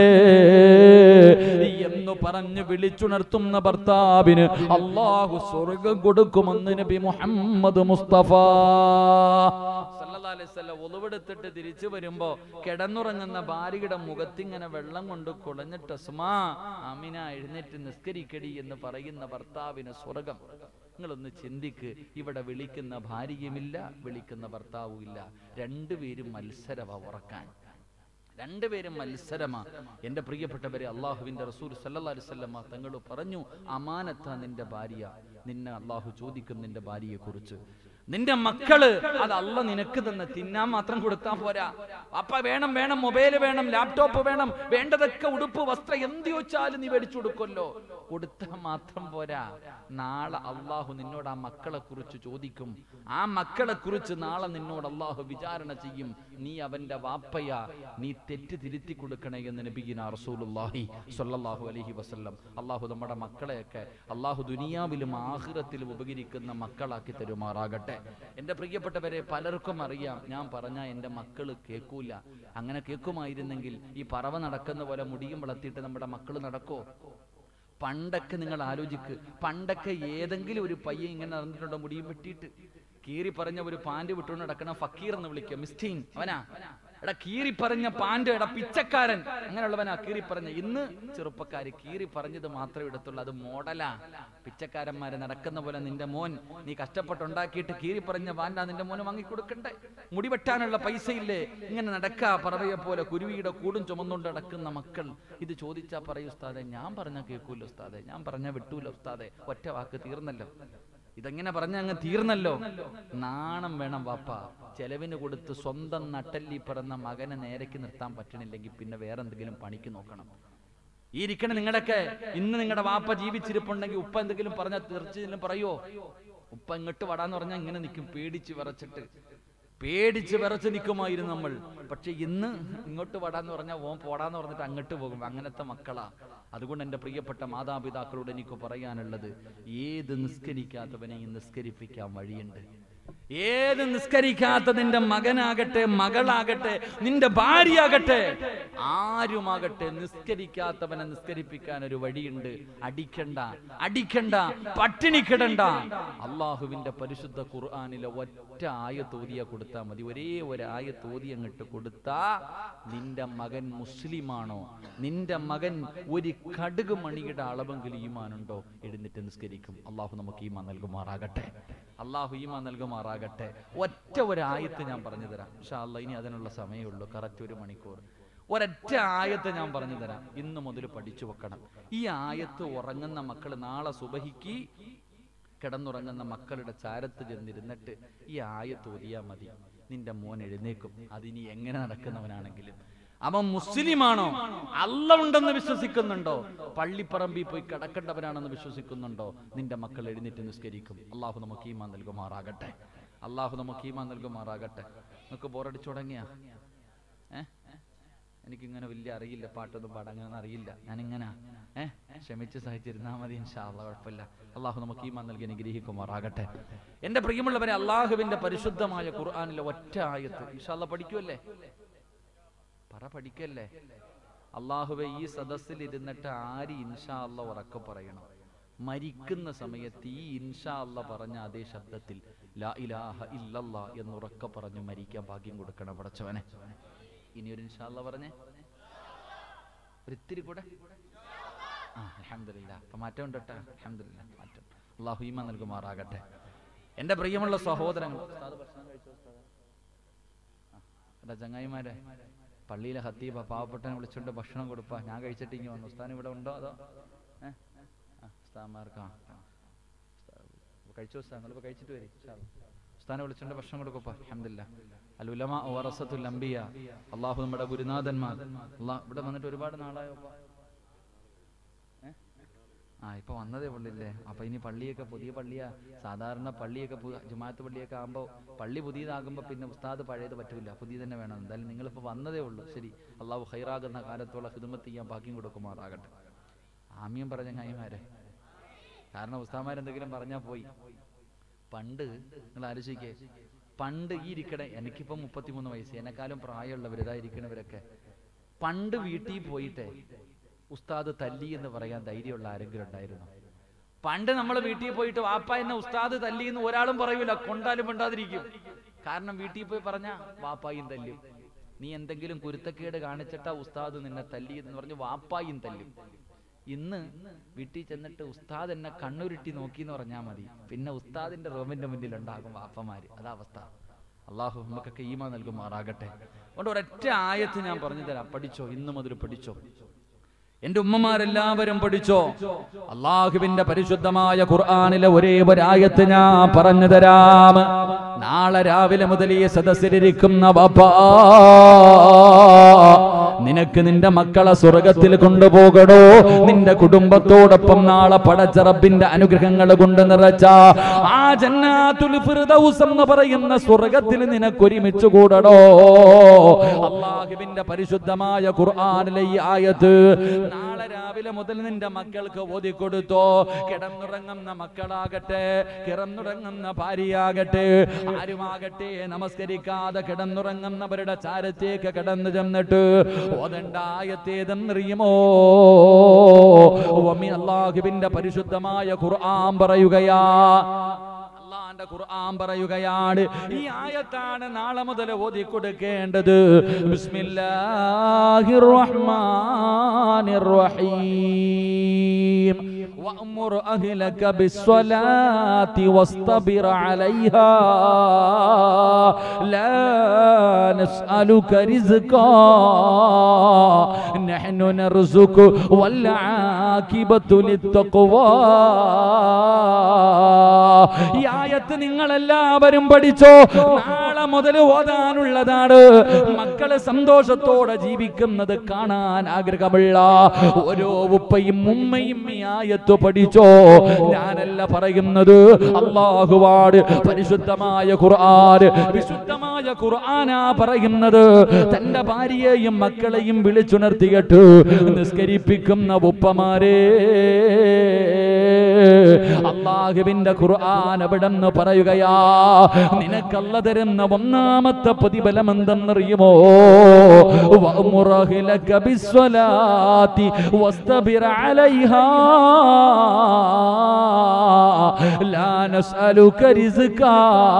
എന്ന് പറഞ്ഞ് വിളിച്ചുണർത്തുന്ന ഭർത്താവിന് അള്ളാഹു സ്വർഗം കൊടുക്കുമെന്ന് നബി മുഹമ്മദ് മുസ്തഫ സല്ലല്ലാഹു അലൈഹി വസല്ലം ഒളിവെടുത്തിട്ട് തിരിച്ചു വരുമ്പോ കിടന്നുറങ്ങുന്ന ഭാര്യയുടെ മുഖത്തിങ്ങനെ വെള്ളം കൊണ്ട് കുളഞ്ഞിട്ട് അസ്മാ അമിന എഴുന്നേറ്റ് നിസ്കരിക്കടി എന്ന് പറയുന്ന ഭർത്താവിന് സ്വർഗം നിങ്ങളൊന്ന് ചിന്തിക്ക് ഇവിടെ വിളിക്കുന്ന ഭാര്യയുമില്ല വിളിക്കുന്ന ഭർത്താവും ഇല്ല രണ്ടുപേരും മത്സരവ ഉറക്കാൻ രണ്ടുപേരും മത്സരമാ എന്റെ പ്രിയപ്പെട്ടവരെ അള്ളാഹുവിന്റെ റസൂൽ സല്ലല്ലാഹു അലൈഹി വസല്ലമ തങ്ങൾ പറഞ്ഞു അമാനത്ത നിന്റെ ഭാര്യ നിന്നെ അള്ളാഹു ചോദിക്കും നിന്റെ ഭാര്യയെ കുറിച്ച് നിന്റെ മക്കള് അത് അല്ല നിനക്ക് തന്നെ തിന്നാൻ മാത്രം കൊടുത്താ പോരാ അപ്പ വേണം വേണം മൊബൈൽ വേണം ലാപ്ടോപ്പ് വേണം വേണ്ടതൊക്കെ ഉടുപ്പ് വസ്ത്രം എന്ത് ചോദിച്ചാലും നീ മേടിച്ചു കൊടുക്കുമല്ലോ കൊടുത്താൽ മാത്രം പോരാ നാളെ അള്ളാഹു നിന്നോട് ആ മക്കളെ കുറിച്ച് ചോദിക്കും ആ മക്കളെ കുറിച്ച് നാളെ നിന്നോട് അള്ളാഹു വിചാരണ ചെയ്യും നീ അവന്റെ വാപ്പയാ നീ തെറ്റ് തിരുത്തി കൊടുക്കണേ എന്ന് നബിഗിന റസൂലുള്ളാഹി സ്വല്ലല്ലാഹു അലൈഹി വസല്ലം അള്ളാഹു നമ്മുടെ മക്കളെയൊക്കെ അള്ളാഹു ദുനിയാവിലും ആഹിറത്തിലും ഉപകരിക്കുന്ന മക്കളാക്കി തരുമാറാകട്ടെ എൻ്റെ പ്രിയപ്പെട്ടവരെ പലർക്കും അറിയാം ഞാൻ പറഞ്ഞ എൻ്റെ മക്കള് കേൾക്കൂല അങ്ങനെ കേൾക്കുമായിരുന്നെങ്കിൽ ഈ പറവ നടക്കുന്ന പോലെ മുടിയും വളർത്തിയിട്ട് നമ്മുടെ മക്കൾ നടക്കോ പണ്ടൊക്കെ നിങ്ങൾ ആലോചിക്ക് പണ്ടൊക്കെ ഏതെങ്കിലും ഒരു പയ്യൻ ഇങ്ങനെ നടന്നിട്ടുണ്ടോ മുടിയും വെട്ടിയിട്ട് കീറി പറഞ്ഞ ഒരു പാൻറ് വിട്ടുകൊണ്ട് നടക്കണ ഫക്കീർ എന്ന് വിളിക്കുക മിസ്റ്റീൻ അവനാ എടാ കീറി പറഞ്ഞ പാൻറ് എടാ പിച്ചക്കാരൻ അങ്ങനെയുള്ളവനാ കീറി പറഞ്ഞ ഇന്ന് ചെറുപ്പക്കാര് കീറി പറഞ്ഞത് മാത്രമേ ഇടത്തുള്ളൂ അത് മോഡലാ പിച്ചക്കാരന്മാര് നടക്കുന്ന പോലെ നിന്റെ മോൻ നീ കഷ്ടപ്പെട്ടുണ്ടാക്കിയിട്ട് കീറി പറഞ്ഞ പാൻഡാ നിന്റെ മോന് വാങ്ങി കൊടുക്കണ്ടേ മുടി വെട്ടാനുള്ള പൈസ ഇല്ലേ ഇങ്ങനെ നടക്കാ പറവയെ പോലെ കുരുവിയുടെ കൂടും ചുമന്നുകൊണ്ട് നടക്കുന്ന മക്കൾ ഇത് ചോദിച്ചാ പറയൂ ഉസ്താദെ ഞാൻ പറഞ്ഞ കേൾക്കൂല ഉസ്താദെ ഞാൻ പറഞ്ഞ വിട്ടൂല ഉസ്താദെ ഒറ്റ വാക്ക് തീർന്നല്ലോ ഇതെങ്ങനെ പറഞ്ഞ അങ്ങ് തീർന്നല്ലോ നാണം വേണം വാപ്പ ചെലവിന് കൊടുത്ത് സ്വന്തം നട്ടല്ലി പിറന്ന മകനെ നേരക്ക് നിർത്താൻ പറ്റണില്ലെങ്കിൽ പിന്നെ വേറെ എന്തെങ്കിലും പണിക്ക് നോക്കണം ഈ ഇരിക്കണ നിങ്ങളൊക്കെ ഇന്ന് നിങ്ങളുടെ വാപ്പ ജീവിച്ചിരിപ്പുണ്ടെങ്കിൽ ഉപ്പ എന്തെങ്കിലും പറഞ്ഞാൽ തീർച്ചയായും പറയോ ഉപ്പ ഇങ്ങോട്ട് വടാന്ന് പറഞ്ഞാൽ ഇങ്ങനെ നിൽക്കും പേടിച്ച് വിറച്ചിട്ട് പേടിച്ച് വിറച്ച് നിൽക്കുമായിരുന്നു നമ്മൾ പക്ഷെ ഇന്ന് ഇങ്ങോട്ട് വടാന്ന് പറഞ്ഞാൽ ഓൻ പോടാന്ന് പറഞ്ഞിട്ട് അങ്ങോട്ട് പോകും അങ്ങനത്തെ മക്കളാ അതുകൊണ്ട് എൻ്റെ പ്രിയപ്പെട്ട മാതാപിതാക്കളോട് എനിക്ക് പറയാനുള്ളത് ഏത് നിസ്കരിക്കാത്തവനെയും നിസ്കരിപ്പിക്കാൻ വഴിയുണ്ട് ഏത് നിസ്കരിക്കാത്ത നിന്റെ മകനാകട്ടെ മകളാകട്ടെ നിന്റെ ഭാര്യയാകട്ടെ ആരുമാകട്ടെ നിസ്കരിക്കാത്തവനെ നിസ്കരിപ്പിക്കാൻ ഒരു വഴിയുണ്ട് അടിക്കണ്ട അടിക്കണ്ട പട്ടിണി കിടണ്ട അള്ളാഹുവിന്റെ പരിശുദ്ധ ഖുർആാനിലെ ഒറ്റ ആയ തോതിയ കൊടുത്താൽ മതി ഒരേ ഒരു ആയ തോതി അങ്ങോട്ട് കൊടുത്താ നിന്റെ മകൻ മുസ്ലിമാണോ നിന്റെ മകൻ ഒരു കടുക് മണിയുടെ അളവെങ്കിലും ഈമാനുണ്ടോ എഴുന്നിട്ട് നിസ്കരിക്കും അള്ളാഹു നമുക്ക് ഈമാൻ നൽകുമാറാകട്ടെ അള്ളാഹു ഈമാൻ നൽകുമാറാകട്ടെ ഒറ്റ ഒരു ആയത്ത് ഞാൻ പറഞ്ഞു തരാം പക്ഷെ അല്ല ഇനി അതിനുള്ള സമയമുള്ളൂ കറക്റ്റ് ഒരു മണിക്കൂർ ഒരൊറ്റ ആയത്ത് ഞാൻ പറഞ്ഞു തരാം ഇന്ന് മുതൽ പഠിച്ചു വെക്കണം ഈ ആയത്ത് ഉറങ്ങുന്ന മക്കൾ നാളെ സുബഹിക്ക് കിടന്നുറങ്ങുന്ന മക്കളുടെ ചാരത്ത് ചെന്നിരുന്നിട്ട് ഈ ആയത്ത് ഒതിയാ മതി നിന്റെ മോൻ എഴുന്നേക്കും അതിനി എങ്ങനെ നടക്കുന്നവനാണെങ്കിലും അവൻ മുസ്ലിമാണോ അല്ല ഉണ്ടെന്ന് വിശ്വസിക്കുന്നുണ്ടോ പള്ളിപ്പറമ്പിൽ പോയി കിടക്കേണ്ടവനാണെന്ന് വിശ്വസിക്കുന്നുണ്ടോ നിന്റെ മക്കൾ എഴുന്നേറ്റ് നിസ്കരിക്കും അള്ളാഹു നമുക്ക് ഈമാൻ നൽകുമാറാകട്ടെ അള്ളാഹു നമുക്ക് ഈമാൻ നൽകുമാറാകട്ടെ നമുക്ക് ബോറടിച്ചു തുടങ്ങിയ ഏ എനിക്കിങ്ങനെ വലിയ അറിയില്ല പാട്ടൊന്നും പാടാൻ അറിയില്ല ഞാനിങ്ങനെ ഏ ക്ഷമിച്ച് സഹിച്ചിരുന്നാൽ മതി ഇൻഷാല്ല കുഴപ്പമില്ല അള്ളാഹു നമുക്ക് ഈമാൻ നൽകി അനുഗ്രഹിക്കുമാറാകട്ടെ എന്റെ പ്രിയമുള്ളവരെ അള്ളാഹുവിന്റെ പരിശുദ്ധമായ ഖുർആാനിലെ ഒറ്റ ആയത്ത് ഇൻഷാല്ല പഠിക്കുമല്ലേ പറ പഠിക്കല്ലേ അള്ളാഹുവെ ഈ സദസ്സിൽ ഇരുന്നിട്ട് ആര് ഇൻഷാ അല്ല ഉറക്കെ പറയണം മരിക്കുന്ന സമയത്ത് ഈ ഇൻഷാ അല്ല പറഞ്ഞ അതേ ശബ്ദത്തിൽ ലാ ഇലാഹ ഇല്ലല്ലാ എന്ന് ഉറക്കെ പറഞ്ഞു മരിക്കാൻ ഭാഗ്യം കൊടുക്കണം പടച്ചവനെ ഇനി ഒരു ഇൻഷാ അല്ല പറഞ്ഞേ ഒരിത്തിരി കൂടെ ആ അലഹമില്ല അപ്പൊ മാറ്റം ഉണ്ട് കേട്ടോ അലഹമില്ല മാറ്റം അള്ളാഹു ഈമ നൽകുമാറാകട്ടെ എന്റെ പ്രിയമുള്ള സഹോദരങ്ങൾ ഉസ്താദ് ഭക്ഷണം കഴിച്ചോ ഉസ്താദ്? ആ, എടാ ചങ്ങായിമാരെ പള്ളിയിലെ ഹത്തീബ പാവപ്പെട്ടനെ വിളിച്ചുകൊണ്ട് ഭക്ഷണം കൊടുപ്പാ ഞാൻ കഴിച്ചിട്ട് ഇങ്ങനെ വന്നു ഉസ്താൻ ഇവിടെ ഉണ്ടോ അതോ ഏ ആ ഉസ്താന്മാർക്ക് ആ ആ. ഉസ്താദ് കഴിച്ചു ഉസ്താ നിങ്ങളിപ്പോ കഴിച്ചിട്ട് വരും ഉസ്താനെ വിളിച്ചുകൊണ്ട് ഭക്ഷണം കൊടുക്കപ്പാ അഹമ്മദില്ല അൽ ഉലമ വറസത്തുൽ അംബിയ അള്ളാഹു നമ്മുടെ ഗുരുനാഥന്മാർ അള്ളാഹ് ഇവിടെ വന്നിട്ട് ഒരുപാട് നാളായോപ്പാ ഏ? ആ ഇപ്പൊ വന്നതേ ഉള്ളില്ലേ അപ്പൊ ഇനി പള്ളിയൊക്കെ പുതിയ പള്ളിയാ സാധാരണ പള്ളിയൊക്കെ പു- ജുമാഅത്ത് പള്ളിയൊക്കെ ആകുമ്പോ പള്ളി പുതിയതാകുമ്പോ പിന്നെ ഉസ്താദ് പഴയത് പറ്റൂല പുതിയ തന്നെ വേണം എന്തായാലും നിങ്ങളിപ്പോ വന്നതേ ഉള്ളൂ ശരി അള്ളാഹു ഹൈറാകുന്ന കാലത്തോളം ഹിദമത്ത് ചെയ്യാൻ ഭാഗ്യം കൊടുക്കുമാറാകട്ടെ ആമ്യം പറഞ്ഞ കൈമാരെ കാരണം ഉസ്താമാരെന്തെങ്കിലും പറഞ്ഞാൽ പോയി പണ്ട് നിങ്ങൾ ആലോചിക്കേ പണ്ട് ഈ ഇരിക്കണേ എനിക്കിപ്പം മുപ്പത്തിമൂന്ന് വയസ്സ് എന്നെക്കാളും പ്രായമുള്ളവർ ഇതാ ഇരിക്കണവരൊക്കെ പണ്ട് വീട്ടിൽ പോയിട്ടേ ഉസ്താദ് തല്ലി എന്ന് പറയാൻ ധൈര്യമുള്ള ആരെങ്കിലും ഉണ്ടായിരുന്നു പണ്ട് നമ്മൾ വീട്ടിൽ പോയിട്ട് വാപ്പ എന്നെ ഉസ്താദ് തല്ലി എന്ന് ഒരാളും പറയൂല കൊണ്ടാലും മിണ്ടാതിരിക്കും കാരണം വീട്ടിൽ പോയി പറഞ്ഞ വാപ്പായും തല്ലും നീ എന്തെങ്കിലും കുരുത്തക്കേട് കാണിച്ചിട്ടാ ഉസ്താദ് നിന്നെ തല്ലി എന്ന് പറഞ്ഞ് വാപ്പായും തല്ലും ഇന്ന് വീട്ടിൽ ചെന്നിട്ട് ഉസ്താദ് എന്നെ കണ്ണുരുട്ടി നോക്കി എന്ന് പറഞ്ഞാൽ മതി പിന്നെ ഉസ്താദിന്റെ റൂമിന്റെ മുന്നിൽ ഉണ്ടാകും വാപ്പമാര് അതാ അവസ്ഥ അള്ളാഹു നമുക്കൊക്കെ ഈമ നൽകുമാറാകട്ടെ അതുകൊണ്ട് ഒരൊറ്റ ആയത്ത് ഞാൻ പറഞ്ഞു തരാം പഠിച്ചോ ഇന്ന് മുതൽ പഠിച്ചോ എന്റെ ഉമ്മമാരെല്ലാവരും പഠിച്ചോ അള്ളാഹുവിന്റെ പരിശുദ്ധമായ ഖുർആാനിലെ ഒരേ ഒരായത്ത് ഞാൻ പറഞ്ഞു തരാം നാളെ രാവിലെ മുതൽ ഈ സദസ്സിലിരിക്കുന്ന ബാപ്പാ നിനക്ക് നിന്റെ മക്കളെ സ്വർഗത്തിൽ കൊണ്ടുപോകണോ നിന്റെ കുടുംബത്തോടൊപ്പം നാളെ പടച്ചറബിന്റെ അനുഗ്രഹങ്ങൾ കൊണ്ട് നിറച്ച ആ ജന്നാത്തുൽ ഫിർദൗസ് എന്ന് പറയുന്ന സ്വർഗത്തിൽ നിനക്ക് ഒരുമിച്ച് കൂടണോ അള്ളാഹുവിന്റെ പരിശുദ്ധമായ ഖുർആനിലെ ഈ ആയത്ത് നാളെ രാവിലെ മുതൽ നിന്റെ മക്കൾക്ക് ഓതിക്കൊടുത്തോ കിടന്നുറങ്ങുന്ന മക്കളാകട്ടെ കിടന്നുറങ്ങുന്ന ഭാര്യയാകട്ടെ ആരുമാകട്ടെ നമസ്കരിക്കാതെ കിടന്നുറങ്ങുന്നവരുടെ ചാരത്തേക്ക് കിടന്നു ചെന്നിട്ട് ഓതണ്ട ആയത്തേതെന്നറിയുമോ അള്ളാഹുവിന്റെ പരിശുദ്ധമായ ഖുർആൻ പറയുകയാ അള്ളാൻ അള്ളാന്റെ ഖുർആൻ പറയുകയാണ് ഈ ആയത്താണ് നാളെ മുതൽ ഓതി കൊടുക്കേണ്ടത് ബിസ്മില്ലാഹിർ റഹ്മാനിർ റഹീം وأمر أهلك بالصلاة واصطبر عليها لا نسألك رزقا نحن نرزق والعاقبة للتقوى ഈ ആയത്ത് നിങ്ങൾ എല്ലാവരും പഠിച്ചോ നാളെ മുതൽ ഓതാനുള്ളതാണ് മക്കള് സന്തോഷത്തോടെ ജീവിക്കുന്നത് കാണാൻ ആഗ്രഹമുള്ള ഓരോ ഉപ്പയും ഉമ്മയും ഈ ആയത്ത് പഠിച്ചോ ഞാനല്ല പറയുന്നത് അള്ളാഹുവാട് പരിശുദ്ധമായ ഖുർആൻ വിശുദ്ധമായ ഖുർആനാ പറയുന്നത് തന്റെ ഭാര്യയെയും മക്കളെയും വിളിച്ചുണർത്തിയിട്ട് നിസ്കരിപ്പിക്കുന്ന ഉപ്പമാരെ അള്ളാഹുവിന്റെ ഖുർആൻ അവിടെന്ന് പറയുകയാ നിനക്കല്ല തരുന്ന ഒന്നാമത്തെ പ്രതിഫലം എന്തെന്നറിയുമോ വഅമുറഹിലക ബിസ്വലാത്തി വസ്തബിർ അലൈഹാ ലാ നസ്അലുക റിസ്കാ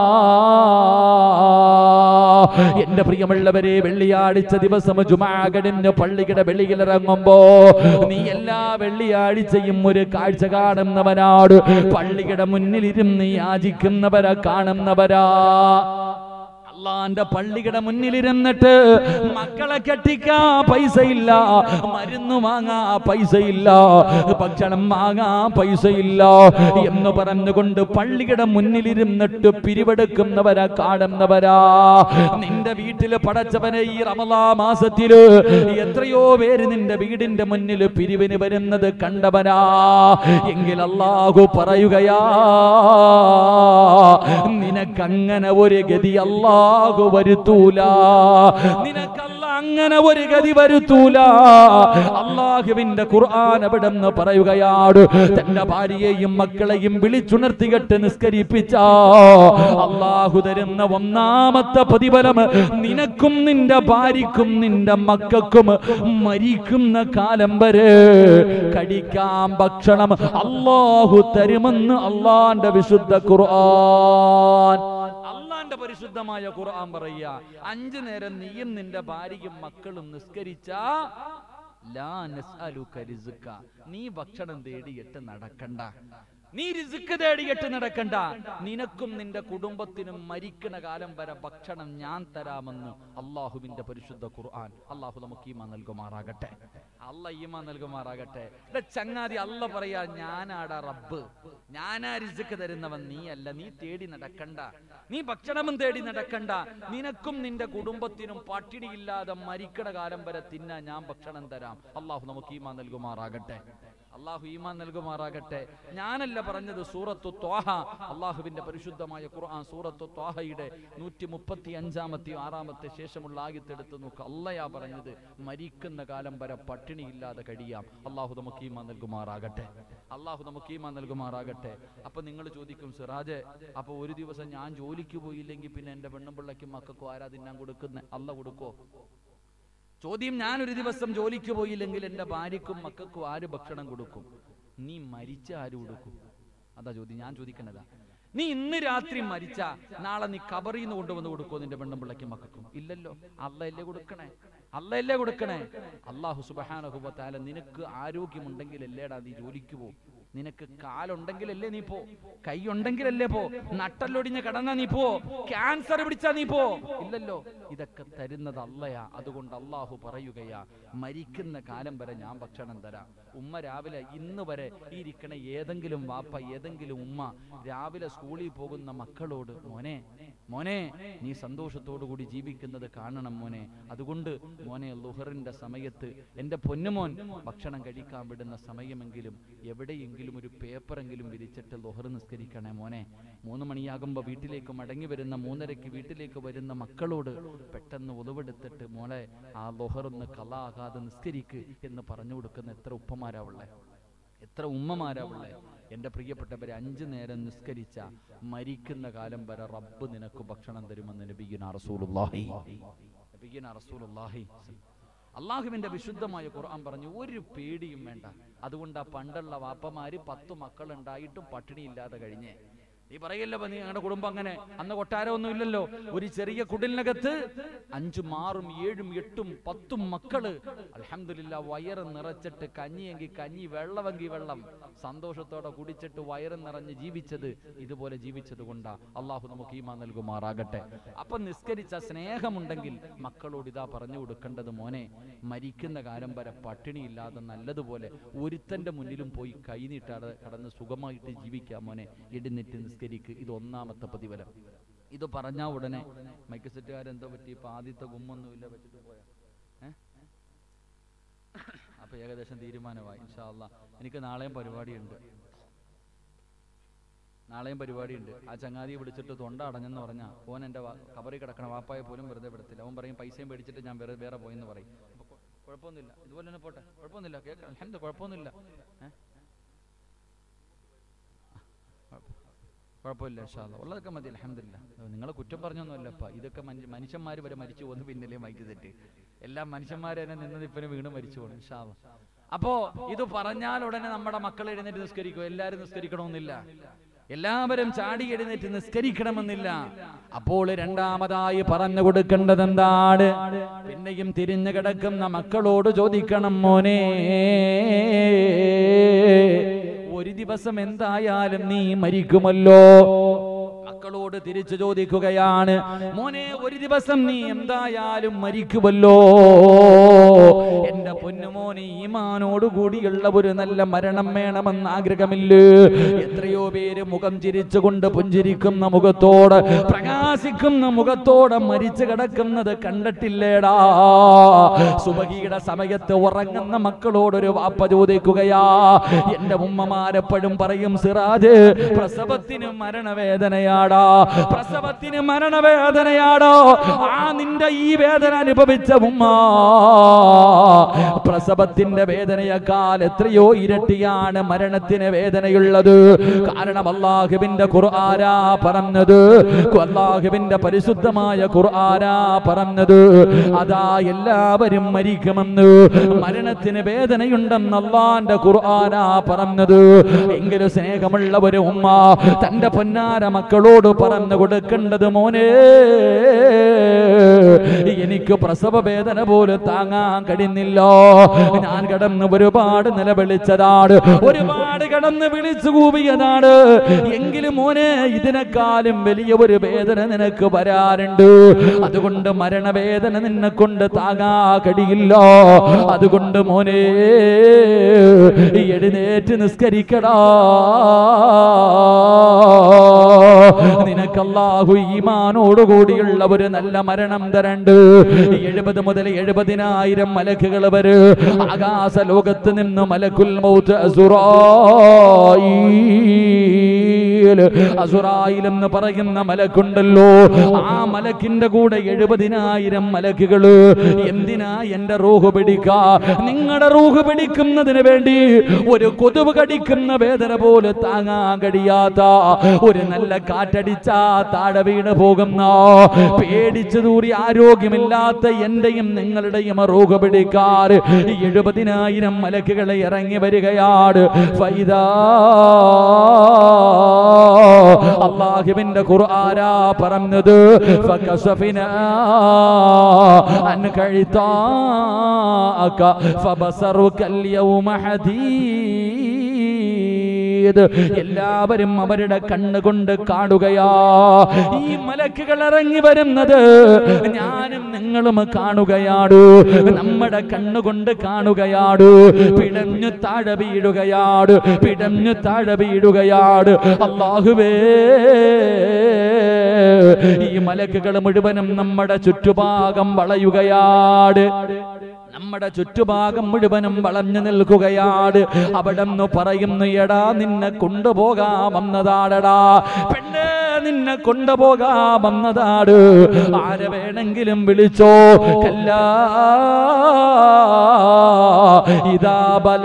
എന്റെ പ്രിയമുള്ളവരെ വെള്ളിയാഴ്ച ദിവസം ജുമാകടിന് പള്ളിയുടെ വെളിയിലിറങ്ങുമ്പോ നീ എല്ലാ വെള്ളിയാഴ്ചയും ഒരു കാഴ്ച കാണുന്നവനാട് പള്ളിയുടെ മുന്നിലിരുന്ന് യാചിക്കുന്നവരാ കാണുന്നവരാ അള്ളാന്റെ പള്ളിയുടെ മുന്നിലിരുന്നിട്ട് മക്കളെ കെട്ടിക്കാ പൈസയില്ല മരുന്ന് വാങ്ങാ പൈസയില്ല ഭക്ഷണം വാങ്ങാ പൈസയില്ല എന്ന് പറഞ്ഞുകൊണ്ട് പള്ളിയുടെ മുന്നിലിരുന്നിട്ട് പിരിവെടുക്കുന്നവരാ കാണുന്നവരാ നിന്റെ വീട്ടില് പടച്ചവനെ ഈ റമലാ മാസത്തില് എത്രയോ പേര് നിന്റെ വീടിന്റെ മുന്നിൽ പിരിവിന് വരുന്നത് കണ്ടവനാ എങ്കിൽ അള്ളാഹു പറയുകയാ നിനക്കങ്ങനെ ഒരു ഗതി അള്ളാഹു വരുത്തൂല നിനക്കല്ല അങ്ങനെ ഒരു ഗതി വരുത്തൂല അള്ളാഹുവിന്റെ ഖുർആൻ അവിടെ നിന്ന് പറയുകയാണ് തന്റെ ഭാര്യയെയും മക്കളെയും വിളിച്ചുണർത്തികെട്ട് നിസ്കരിപ്പിച്ച അള്ളാഹു തരുന്ന ഒന്നാമത്തെ പ്രതിഫലം നിനക്കും നിന്റെ ഭാര്യക്കും നിന്റെ മക്കൾക്കും മരിക്കുന്ന കാലം വരെ കടിക്കാൻ ഭക്ഷണം അള്ളാഹു തരുമെന്ന് അള്ളാന്റെ വിശുദ്ധ ഖുർആൻ അള്ളാന്റെ പരിശുദ്ധമായ ഖുർആൻ പറയുക അഞ്ചു നേരം നീയും നിന്റെ ഭാര്യയും മക്കളും നിസ്കരിച്ച ലാ നസ്അലുക റിസ്ക. നീ ഭക്ഷണം തേടിയിട്ട് നടക്കണ്ട നീ റിസ്ക് തേടിയിട്ട് നടക്കണ്ട നിനക്കും നിന്റെ കുടുംബത്തിനും മരിക്കണ കാലം വരെ ഭക്ഷണം ഞാൻ തരാമെന്ന് അള്ളാഹുവിന്റെ പരിശുദ്ധ ഖുർആൻ അള്ളാഹു നമുക്ക് ഈമ നൽകുമാറാകട്ടെ അല്ല ഈമ നൽകുമാറാകട്ടെ ഇവിടെ ചങ്ങാതി അല്ല പറയാ ഞാനാടാ റബ്ബ് ഞാനാ റിസ്ക് തരുന്നവൻ നീ അല്ല നീ തേടി നടക്കണ്ട നീ ഭക്ഷണവും തേടി നടക്കണ്ട നിനക്കും നിന്റെ കുടുംബത്തിനും പട്ടിണിയില്ലാതെ മരിക്കണ കാലം വരെ തിന്നാൻ ഞാൻ ഭക്ഷണം തരാം അള്ളാഹു നമുക്ക് ഈമാ നൽകുമാറാകട്ടെ അള്ളാഹു ഈമാൻ നൽകുമാറാകട്ടെ ഞാനല്ല പറഞ്ഞത് സൂറത്തു ത്വാഹ അള്ളാഹുവിന്റെ പരിശുദ്ധമായ ഖുർആൻ സൂറത്തു ത്വാഹയുടെ നൂറ്റി മുപ്പത്തി അഞ്ചാമത്തെയോ ആറാമത്തെ ശേഷമുള്ള ആയത്തെടുത്ത് നോക്ക് അല്ലയാ പറഞ്ഞത് മരിക്കുന്ന കാലം വരെ പട്ടിണിയില്ലാതെ കഴിയാം അള്ളാഹു നമുക്ക് ഈമാൻ നൽകുമാറാകട്ടെ അള്ളാഹു നമുക്ക് ഈമാൻ നൽകുമാറാകട്ടെ അപ്പൊ നിങ്ങൾ ചോദിക്കും സിറാജ് അപ്പൊ ഒരു ദിവസം ഞാൻ ജോലിക്ക് പോയില്ലെങ്കിൽ പിന്നെ എന്റെ പെണ്ണും പിള്ളയ്ക്കും മക്കൾക്കും ആരാ തിന്നാൻ കൊടുക്കുന്നത് അല്ല കൊടുക്കോ ചോദ്യം ഞാൻ ഒരു ദിവസം ജോലിക്ക് പോയില്ലെങ്കിൽ എൻ്റെ ഭാര്യക്കും മക്കൾക്കും ആര് ഭക്ഷണം കൊടുക്കും നീ മരിച്ച ആര് കൊടുക്കും അതാ ചോദ്യം ഞാൻ ചോദിക്കണതാ നീ ഇന്ന് രാത്രി മരിച്ച നാളെ നീ കബറിൽ നിന്ന് കൊണ്ടുവന്ന് കൊടുക്കോ നിന്റെ പെണ്ണും പിള്ളയ്ക്കും മക്കൾക്കും ഇല്ലല്ലോ അല്ലല്ലേ കൊടുക്കണേ അല്ലല്ലേ കൊടുക്കണേ അള്ളാഹു സുബഹാനഹുബത്താല നിനക്ക് ആരോഗ്യമുണ്ടെങ്കിൽ അല്ലേടാ നീ ജോലിക്ക് പോ നിനക്ക് കാലുണ്ടെങ്കിലല്ലേ നീ പോ കൈ ഉണ്ടെങ്കിലല്ലേ പോ നട്ടല്ലൊടിഞ്ഞ് കിടന്നാ നീ പോ ക്യാൻസർ പിടിച്ചാ നീ പോ ഇല്ലല്ലോ ഇതൊക്കെ തരുന്നത് അല്ലയാ അതുകൊണ്ട് അള്ളാഹു പറയുകയാ മരിക്കുന്ന കാലം വരെ ഞാൻ ഭക്ഷണം തരാം ഉമ്മ രാവിലെ ഇന്ന് വരെ ഈ ഇരിക്കണ ഏതെങ്കിലും വാപ്പ ഏതെങ്കിലും ഉമ്മ രാവിലെ സ്കൂളിൽ പോകുന്ന മക്കളോട് മോനെ മോനെ നീ സന്തോഷത്തോടു കൂടി ജീവിക്കുന്നത് കാണണം മോനെ അതുകൊണ്ട് മോനെ ലുഹറിന്റെ സമയത്ത് എൻ്റെ പൊന്നുമോൻ ഭക്ഷണം കഴിക്കാൻ വിടുന്ന സമയമെങ്കിലും എവിടെയെങ്കിലും ഒരു പേപ്പറെങ്കിലും വിരിച്ചിട്ട് ലുഹർ നിസ്കരിക്കണേ മോനെ മൂന്ന് മണിയാകുമ്പോൾ വീട്ടിലേക്ക് മടങ്ങി വരുന്ന മൂന്നരയ്ക്ക് വീട്ടിലേക്ക് വരുന്ന മക്കളോട് പെട്ടെന്ന് ഉളവെടുത്തിട്ട് മോളെ ആ ലുഹർ ഒന്ന് കലാകാതെ നിസ്കരിക്ക് എന്ന് പറഞ്ഞു കൊടുക്കുന്ന എത്ര ഉപ്പമാരാ ഉള്ളേ എത്ര ഉമ്മമാരാ ഉള്ളേ എൻ്റെ പ്രിയപ്പെട്ടവരെ അഞ്ചു നേരം നിസ്കരിച്ച മരിക്കുന്ന കാലം വരെ റബ്ബ് നിനക്ക് ഭക്ഷണം തരുമെന്ന് നബിയുന റസൂലുള്ളാഹി നബിയുന റസൂലുള്ളാഹി അള്ളാഹുവിന്റെ വിശുദ്ധമായ ഖുർആൻ പറഞ്ഞു ഒരു പേടിയും വേണ്ട അതുകൊണ്ട് ആ പണ്ടുള്ള വാപ്പമാര് പത്ത് മക്കളുണ്ടായിട്ടും പട്ടിണിയില്ലാതെ കഴിഞ്ഞേ നീ പറയല്ലോ നീ ഞങ്ങളുടെ കുടുംബം അങ്ങനെ അന്ന് കൊട്ടാരമൊന്നും ഇല്ലല്ലോ ഒരു ചെറിയ കുടിലിനകത്ത് അഞ്ചും ആറും ഏഴും എട്ടും പത്തും മക്കള് അലഹമില്ല വയറ് നിറച്ചിട്ട് കഞ്ഞിയെങ്കിൽ കഞ്ഞി വെള്ളമെങ്കിൽ വെള്ളം സന്തോഷത്തോടെ കുടിച്ചിട്ട് വയറ് നിറഞ്ഞ് ജീവിച്ചത് ഇതുപോലെ ജീവിച്ചത് കൊണ്ടാ അള്ളാഹു നമുക്ക് ഈമാ നൽകുമാറാകട്ടെ അപ്പൊ നിസ്കരിച്ച സ്നേഹമുണ്ടെങ്കിൽ മക്കളോട് ഇതാ പറഞ്ഞു കൊടുക്കേണ്ടത് മോനെ മരിക്കുന്ന കാലം വരെ പട്ടിണിയില്ലാതെ നല്ലതുപോലെ ഒരുത്തന്റെ മുന്നിലും പോയി കൈനീട്ടാതെ കടന്ന് സുഖമായിട്ട് ജീവിക്കാം മോനെ എഴുന്നേറ്റ് നിസ്കരിക്ക് ഇത് ഒന്നാമത്തെ പ്രതിഫലം ഇത് പറഞ്ഞ ഉടനെ മൈക്ക് സെറ്റുകാരെന്തോ പറ്റി ഇപ്പൊ ആദ്യത്തെ ഗുമ്മൊന്നുമില്ല വെച്ചിട്ട് പോയാ ഏ? അപ്പൊ ഏകദേശം തീരുമാനമായി ഇൻഷാ അല്ലാ എനിക്ക് നാളെയും പരിപാടിയുണ്ട് നാളെയും പരിപാടിയുണ്ട് ആ ചങ്ങാതിയെ വിളിച്ചിട്ട് തൊണ്ട അടഞ്ഞെന്ന് പറഞ്ഞാൽ ഓൻ എൻ്റെ കബറി കിടക്കണ വാപ്പായെ പോലും വെറുതെ വിടത്തില്ല അവൻ പറയും പൈസയും മേടിച്ചിട്ട് ഞാൻ വേറെ വേറെ പോയെന്ന് പറയും അപ്പൊ കൊ- കുഴപ്പമൊന്നുമില്ല ഇതുപോലെ തന്നെ പോട്ടെ കുഴപ്പമൊന്നുമില്ല കേൾക്കാം എന്ത് കുഴപ്പമൊന്നുമില്ല ഏ? കുഴപ്പമില്ല ഷാദ ഉള്ളതൊക്കെ മതി അലഹമില്ല നിങ്ങളെ കുറ്റം പറഞ്ഞൊന്നുമല്ലപ്പ ഇതൊക്കെ മനുഷ്യന്മാർ വരെ മരിച്ചു പോകുന്നു പിന്നിലെ മൈക്ക് തെറ്റ് എല്ലാം മനുഷ്യന്മാർ തന്നെ നിന്നത് ഇപ്പനെ വീണ് മരിച്ചു പോകും ഷാദ അപ്പോ ഇത് പറഞ്ഞാൽ ഉടനെ നമ്മുടെ മക്കൾ എഴുന്നേറ്റ് നിസ്കരിക്കും എല്ലാവരും നിസ്കരിക്കണമെന്നില്ല എല്ലാവരും ചാടി എഴുന്നേറ്റ് നിസ്കരിക്കണമെന്നില്ല അപ്പോൾ രണ്ടാമതായി പറഞ്ഞു കൊടുക്കേണ്ടത് എന്താണ് പിന്നെയും തിരിഞ്ഞു കിടക്കുന്ന മക്കളോട് ചോദിക്കണം മോനെ ഒരു ദിവസം എന്തായാലും നീ മരിക്കുമല്ലോ മക്കളോട് തിരിച്ചു ചോദിക്കുകയാണ് മോനെ ഒരു ദിവസം നീ എന്തായാലും മരിക്കുമല്ലോ എന്റെ പൊന്നുമോനെ ഈമാനോട് കൂടിയുള്ള ഒരു നല്ല മരണം വേണമെന്ന് ആഗ്രഹമില്ലേ എത്രയോ പേര് മുഖം ചിരിച്ചുകൊണ്ട് പുഞ്ചിരിക്കുന്ന മുഖത്തോട് പ്രകാശിക്കുന്ന മുഖത്തോടെ മരിച്ചു കിടക്കുന്നത് കണ്ടിട്ടില്ലേടാ സുബഹിയുടെ സമയത്ത് ഉറങ്ങുന്ന മക്കളോടൊരു വാപ്പ ചോദിക്കുകയാ എന്റെ ഉമ്മമാരെപ്പോഴും പറയും സിറാജ് പ്രസവത്തിന് മരണവേദനയാടാ പ്രസവത്തിന് മരണവേദനയാടോ ആ നിന്റെ ഈ വേദന അനുഭവിച്ച ഉമ്മ പ്രസവത്തിന്റെ വേദനയേക്കാൾ എത്രയോ ഇരട്ടിയാണ് മരണത്തിന് വേദനയുള്ളത് കാരണം അള്ളാഹുവിന്റെ ഖുർആനാ പറഞ്ഞത് അള്ളാഹുവിന്റെ പരിശുദ്ധമായ ഖുർആനാ പറഞ്ഞത് അതാ എല്ലാവരും മരിക്കുമെന്ന് മരണത്തിന് വേദനയുണ്ടെന്ന് അള്ളാന്റെ ഖുർആനാ പറഞ്ഞത് എങ്കിലും സ്നേഹമുള്ള ഒരു ഉമ്മ തന്റെ പൊന്നാര മക്കളോട് പറഞ്ഞു കൊടുക്കേണ്ടത് മോനെ എനിക്ക് പ്രസവ വേദന പോലും താങ്ങാൻ കഴിയുന്നില്ല ഞാൻ കടന്ന് ഒരുപാട് നിലവിളിച്ചതാണ് ഒരുപാട് കടന്ന് വിളിച്ചു കൂവിയതാണ് എങ്കിലും മോനെ ഇതിനെക്കാളും വലിയ ഒരു വേദന നിനക്ക് വരാറുണ്ട് അതുകൊണ്ട് മരണവേദന നിന്നെ കൊണ്ട് താങ്ങാ കഴിയില്ല അതുകൊണ്ട് മോനെ എഴുന്നേറ്റ് നിസ്കരിക്കടാ നിനക്ക് അല്ലാഹു ഈമാനോട് കൂടിയുള്ള ഒരു നല്ല മരണം തരണ്ട് എഴുപത് മുതൽ എഴുപതിനായിരം മലക്കുകൾ വരെ ആകാശ ലോകത്ത് നിന്ന് മലക്കുൽ മൗത്ത് അസുറായിൽ അസുറായിൽ എന്ന് പറയുന്ന മലക്കുണ്ടല്ലോ ആ മലക്കിന്റെ കൂടെ എഴുപതിനായിരം മലക്കുകള് എന്തിനാ എന്റെ റൂഹ് പിടിക്കാ നിങ്ങളുടെ റൂഹ് പിടിക്കുന്നതിന് വേണ്ടി ഒരു കൊതുവ് കടിക്കുന്ന വേദന പോലെ താങ്ങാൻ കഴിയാത്ത ഒരു നല്ല കാറ്റടിച്ചാ താഴെ വീണ് പോകുന്ന പേടിച്ചു തൂറി ആരോഗ്യമില്ലാത്ത എന്റെയും നിങ്ങളുടെയും റൂഹ് പിടിക്കാറ് എഴുപതിനായിരം മലക്കുകളെ ഇറങ്ങി വരികയാണ് ഫൈദാ അള്ളാഹുവിന്റെ ഖുർആനാ പറഞ്ഞത് ഫകസഫിനാ അൻ കഴിതാക ഫബസറുകൽ യൗമ ഹദീദ് എല്ലാവരും അവരുടെ കണ്ണുകൊണ്ട് കാണുകയാ ഈ മലക്കുകൾ ഇറങ്ങി വരുന്നത് ഞാനും നിങ്ങളും കാണുകയാടു നമ്മുടെ കണ്ണുകൊണ്ട് കാണുകയാടു പിടഞ്ഞു താഴെ വീഴുകയാട് പിടഞ്ഞു താഴെ വീഴുകയാട് അള്ളാഹുവേ ഈ മലക്കുകൾ മുഴുവനും നമ്മുടെ ചുറ്റുഭാഗം വളയുകയാട് നമ്മുടെ ചുറ്റുഭാഗം മുഴുവനും വളഞ്ഞു നിൽക്കുകയാണ് അവിടെ നിന്ന് പറയുന്നു എടാ നിന്നെ കൊണ്ടുപോകാമെന്നതാടടാ പെണ്ണേ നിന്നെ കൊണ്ടുപോകാമെന്നതാട് ആരെ വേണമെങ്കിലും വിളിച്ചോ കല്ല ഇതാ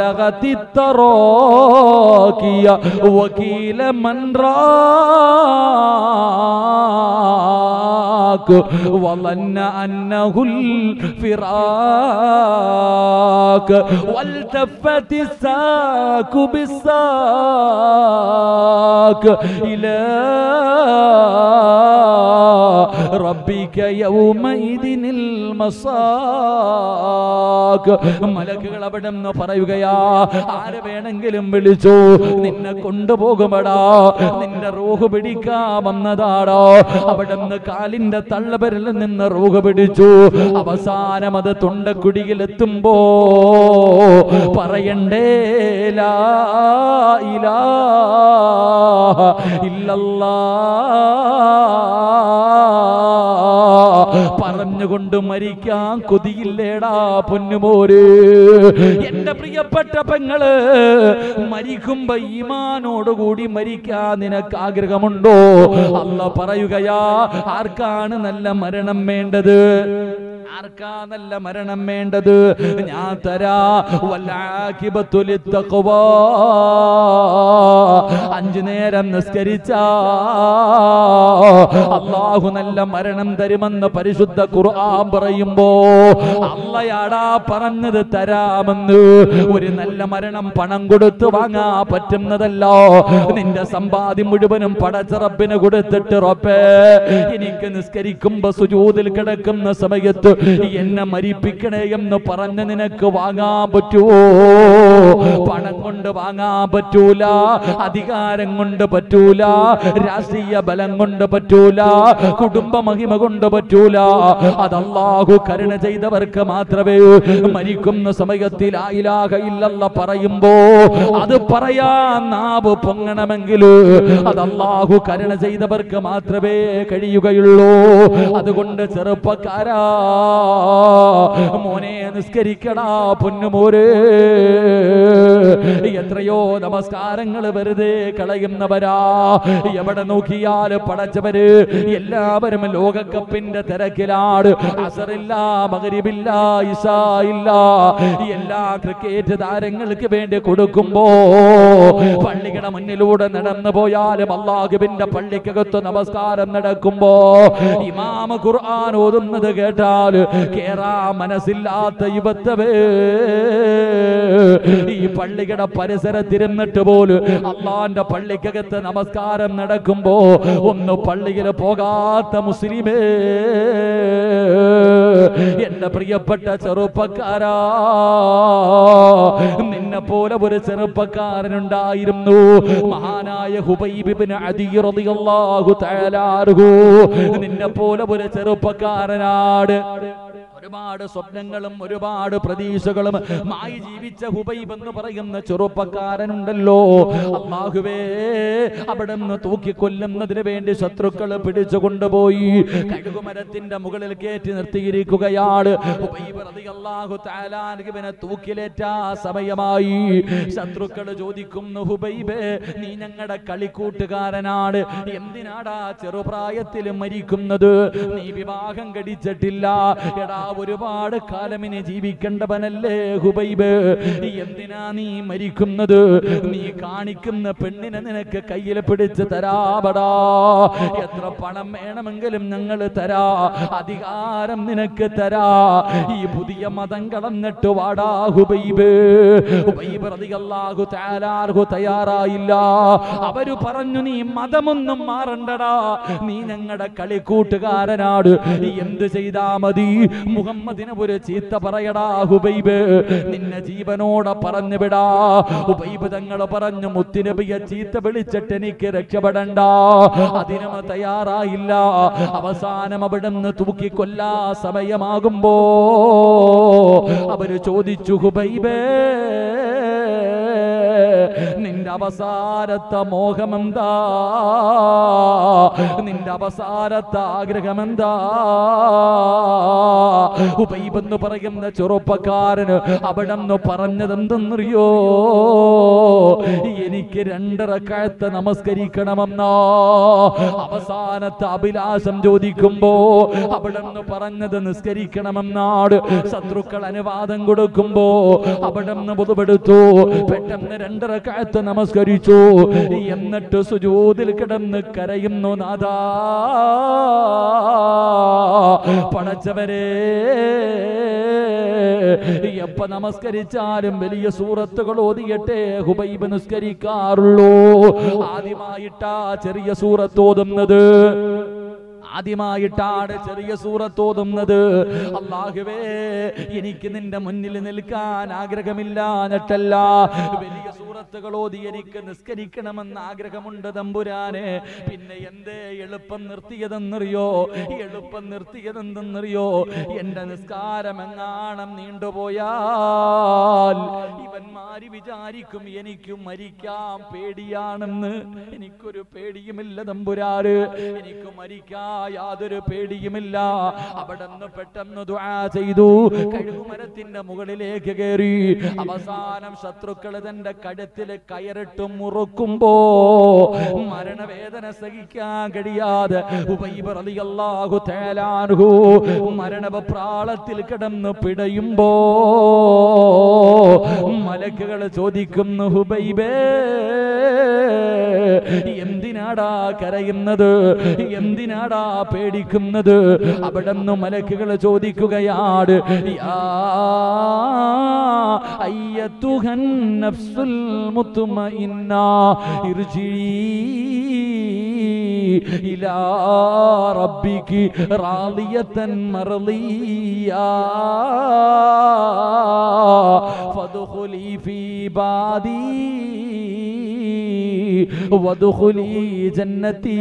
ബലകത്തിത്തറോക്കിയ വക്കീല മൻറാ الفراق وظن أنه الفراق والتفت الساق بالساق إلى ربك يومئذ المساق മലക്കുകൾ അവിടെ നിന്ന് പറയുകയാ ആരെ വേണമെങ്കിലും വിളിച്ചു നിന്നെ കൊണ്ടുപോകുമടാ നിന്റെ റൂഹ് പിടിക്കാൻ വന്നതാടോ അവിടെ നിന്ന് കാലിന്റെ തള്ളവരിൽ നിന്ന് റൂഹ് പിടിച്ചു അവസാനം അത് തൊണ്ടക്കുടിയിലെത്തുമ്പോ പറയണ്ടേ ലാ ഇലാഹ ഇല്ലല്ലാ പറഞ്ഞുകൊണ്ട് മരിക്കാൻ കൊതിയില്ലേടാ പൊന്നുമോര് എന്റെ പ്രിയപ്പെട്ട പെങ്ങള് മരിക്കുമ്പോ ഈമാനോടുകൂടി മരിക്കാൻ നിനക്ക് ആഗ്രഹമുണ്ടോ അല്ല പറയുകയാ ആർക്കാണ് നല്ല മരണം വേണ്ടത് ആർക്കാ നല്ല മരണം വേണ്ടത് ഞാൻ തരാ വല്ലാക്കിബത്തുലി തഖ്വാ അഞ്ചു നേരം നിസ്കരിച്ച അള്ളാഹു നല്ല മരണം തരുമെന്ന് പരിശുദ്ധ ഖുർആൻ പറയുമ്പോ അള്ളയാടാ പറഞ്ഞത് തരാമെന്ന് ഒരു നല്ല മരണം പണം കൊടുത്ത് വാങ്ങാ പറ്റുന്നതല്ല നിന്റെ സമ്പാദ്യം മുഴുവനും പടച്ചറപ്പിന് കൊടുത്തിട്ട് റബ്ബേ എനിക്ക് നിസ്കരിക്കുമ്പോ സുജൂതിൽ കിടക്കുന്ന സമയത്ത് എന്നെ മരിപ്പിക്കണേ എന്ന് പറഞ്ഞ് നിനക്ക് വാങ്ങാൻ പറ്റുമോ പണം കൊണ്ട് വാങ്ങാൻ പറ്റൂല അധികാരം കൊണ്ട് പറ്റൂല രാഷ്ട്രീയ ബലം കൊണ്ട് പറ്റൂല കുടുംബ മഹിമ കൊണ്ട് പറ്റൂല അത് അല്ലാഹു കരുണ ചെയ്തവർക്ക് മാത്രമേ മരിക്കുന്ന സമയത്തിൽ ആയിലാക ഇല്ലല്ല പറയുമ്പോ അത് പറയാൻ നാവ് പൊങ്ങണമെങ്കിൽ അത് അല്ലാഹു കരുണ ചെയ്തവർക്ക് മാത്രമേ കഴിയുകയുള്ളൂ അതുകൊണ്ട് ചെറുപ്പക്കാരാ മോനെ നിസ്കരിക്കടാ പൊന്നുമോര് എത്രയോ നമസ്കാരങ്ങൾ വെറുതെ കളയുന്നവരാ എവിടെ നോക്കിയാൽ പടച്ചവര് എല്ലാവരും ലോകകപ്പിന്റെ തിരക്കിലാണ് അസറില്ല മകരിബില്ല ഇഷ ഇല്ല എല്ലാ ക്രിക്കറ്റ് താരങ്ങൾക്ക് വേണ്ടി കൊടുക്കുമ്പോ പള്ളിയുടെ മുന്നിലൂടെ നടന്നു പോയാലും അള്ളാഹുബിന്റെ പള്ളിക്കകത്ത് നമസ്കാരം നടക്കുമ്പോ ഇമാമ ഖുർആൻ ഓതുന്നത് കേട്ടാൽ കേറാ മനസ്സില്ലാത്ത യുവത്തവേ ഈ പള്ളിയുടെ പരിസരത്തിരുന്നിട്ട് പോലും അള്ളാന്റെ പള്ളിക്കകത്ത് നമസ്കാരം നടക്കുമ്പോ ഒന്ന് പള്ളിയിൽ പോകാത്ത മുസ്ലിമേ എന്റെ പ്രിയപ്പെട്ട ചെറുപ്പക്കാരാ നിന്നെ പോലെ ഒരു ചെറുപ്പക്കാരനുണ്ടായിരുന്നു മഹാനായ ഹുബൈബിബിന് അദിറളിയല്ലാഹു തആല അൻഹു നിന്നെ പോലെ ഒരു ചെറുപ്പക്കാരനാട് ഒരുപാട് സ്വപ്നങ്ങളും ഒരുപാട് പ്രതീക്ഷകളും മായി ജീവിച്ച ഹുബൈബ് എന്ന് പറയുന്ന ചെറുപ്പക്കാരനുണ്ടല്ലോ അള്ളാഹുവേ അവിടെ നിന്ന് തൂക്കിക്കൊല്ലുന്നതിന് വേണ്ടി ശത്രുക്കൾ പിടിച്ചു കൊണ്ടുപോയി കഴുകുമരത്തിന്റെ മുകളിൽ കയറ്റി നിർത്തിയിരിക്കുകയാണ് ഹുബൈബ് റളിയല്ലാഹു തആല അൻഹുവിനെ തൂക്കിലേറ്റാ സമയമായി ശത്രുക്കൾ ചോദിക്കുന്നു ഹുബൈബേ നീ ഞങ്ങളുടെ കളിക്കൂട്ടുകാരനാണ് എന്തിനാടാ ചെറുപ്രായത്തിൽ മരിക്കുന്നത് നീ വിവാഹം കഴിച്ചിട്ടില്ല എടാ ഒരുപാട് കാലമിനി ജീവിക്കേണ്ടവനല്ലേ ഹുബൈബ് എന്തിനാ നീ മരിക്കുന്നത് നീ കാണിക്കുന്ന പെണ്ണിനെ നിനക്ക് കയ്യിൽ പിടിച്ച് തരാപടാ എത്ര പണം വേണമെങ്കിലും ഞങ്ങൾ തരാ അധികാരം നിനക്ക് തരാ ഈ പുതിയ മതം കടന്നിട്ട് വാടാ ഹുബൈബ് ഹുബൈബ് റളിയല്ലാഹു തആല അൻഹു തയ്യാറായില്ല അവര് പറഞ്ഞു നീ മതമൊന്നും മാറണ്ടടാ നീ ഞങ്ങളുടെ കളിക്കൂട്ടുകാരനാട് നീ എന്ത് ചെയ്താ മതി മുഹമ്മദിനെ ഒരു ചീത്ത പറയടാ ഹുബൈബ് നിന്നെ ജീവനോടെ പറഞ്ഞു വിടാ ഹുബൈബ് തങ്ങൾ പറഞ്ഞു മുത്തുനബിയെ ചീത്ത വിളിച്ചിട്ട് എനിക്ക് രക്ഷപ്പെടണ്ട അതിനും തയ്യാറായില്ല അവസാനം അവിടുന്ന് തൂക്കിക്കൊല്ലാ സമയമാകുമ്പോ അവര് ചോദിച്ചു ഹുബൈബേ നിന്റെ അവസാനത്തെ മോഹമെന്താ നിന്റെ അവസാനത്തെ ആഗ്രഹമെന്താ ഉബൈബ് എന്ന് പറയുന്ന ചെറുപ്പക്കാരന് അവിടെ നിന്ന് പറഞ്ഞത് എന്തെന്നറിയോ എനിക്ക് രണ്ടറക്കാലത്ത് നമസ്കരിക്കണമെന്നോ അവസാനത്തെ അഭിലാഷം ചോദിക്കുമ്പോ അവിടെ നിന്ന് പറഞ്ഞത് നിസ്കരിക്കണമെന്നാട് ശത്രുക്കൾ അനുവാദം കൊടുക്കുമ്പോ അവിടെ നിന്ന് പൊതുപെടുത്തു പെട്ടെന്ന് രണ്ടറക്കാലത്ത് നമസ്കരിച്ചു എന്നിട്ട് സുജൂതിൽ കിടന്ന് കരയുന്നു നാദാ പടച്ചവരെ എപ്പ നമസ്കരിച്ചാലും വലിയ സൂറത്തുകൾ ഓതിയട്ടെ ഹുബൈബ് നിസ്കരിക്കാറുള്ളൂ ആദ്യമായിട്ടാ ചെറിയ സൂറത്ത് ഓതുന്നത് ആദ്യമായിട്ടാണ് ചെറിയ സൂറത്ത് ഓതുന്നത് അള്ളാഹുവേ എനിക്ക് നിന്റെ മുന്നിൽ നിൽക്കാൻ ആഗ്രഹമില്ലാഞ്ഞിട്ടല്ല വലിയ സൂറത്തുകൾ ഓതി എനിക്ക് നിസ്കരിക്കണമെന്ന് ആഗ്രഹമുണ്ട് തമ്പുരാനെ പിന്നെ എന്തേ എളുപ്പം നിർത്തിയതെന്നറിയോ എളുപ്പം നിർത്തിയതെന്തെന്നറിയോ എന്റെ നിസ്കാരം എങ്ങാണം നീണ്ടുപോയാൽ ഇവന്മാര് വിചാരിക്കും എനിക്ക് മരിക്കാൻ പേടിയാണെന്ന് എനിക്കൊരു പേടിയുമില്ല തമ്പുരാറ് എനിക്ക് മരിക്കാൻ യാതൊരു പേടിയുമില്ല അവിടെ നിന്ന് പെട്ടെന്ന് ദുആ ചെയ്തു കഴുകുമരത്തിന്റെ മുകളിലേക്ക് കയറി അവസാനം ശത്രുക്കൾ തന്റെ കഴുത്തിൽ കയറിട്ട് മുറുക്കുമ്പോ മരണവേദന സഹിക്കാൻ കഴിയാതെ ഉബൈബ് റളിയല്ലാഹു തആല അൻഹു മരണപ്രാളത്തിൽ കിടന്ന് പിടയുമ്പോ മലക്കുകൾ ചോദിക്കുന്നു ഹുബൈബേ എന്തിനാടാ കരയുന്നത് എന്തിനാടാ പേടിക്കുന്നത് അവിടെ നിന്ന് മലക്കുകൾ ചോദിക്കുകയാണ് യാ അയ്യത്തുഹൻ നഫ്സുൽ മുത്മഇന്ന ഇർജിഇ ഇലാ റബ്ബികി റാളിയതൻ മർളിയാ ഫദ്ഖുലി ഫീ ബാദി വദ്ഖുലി ജന്നതി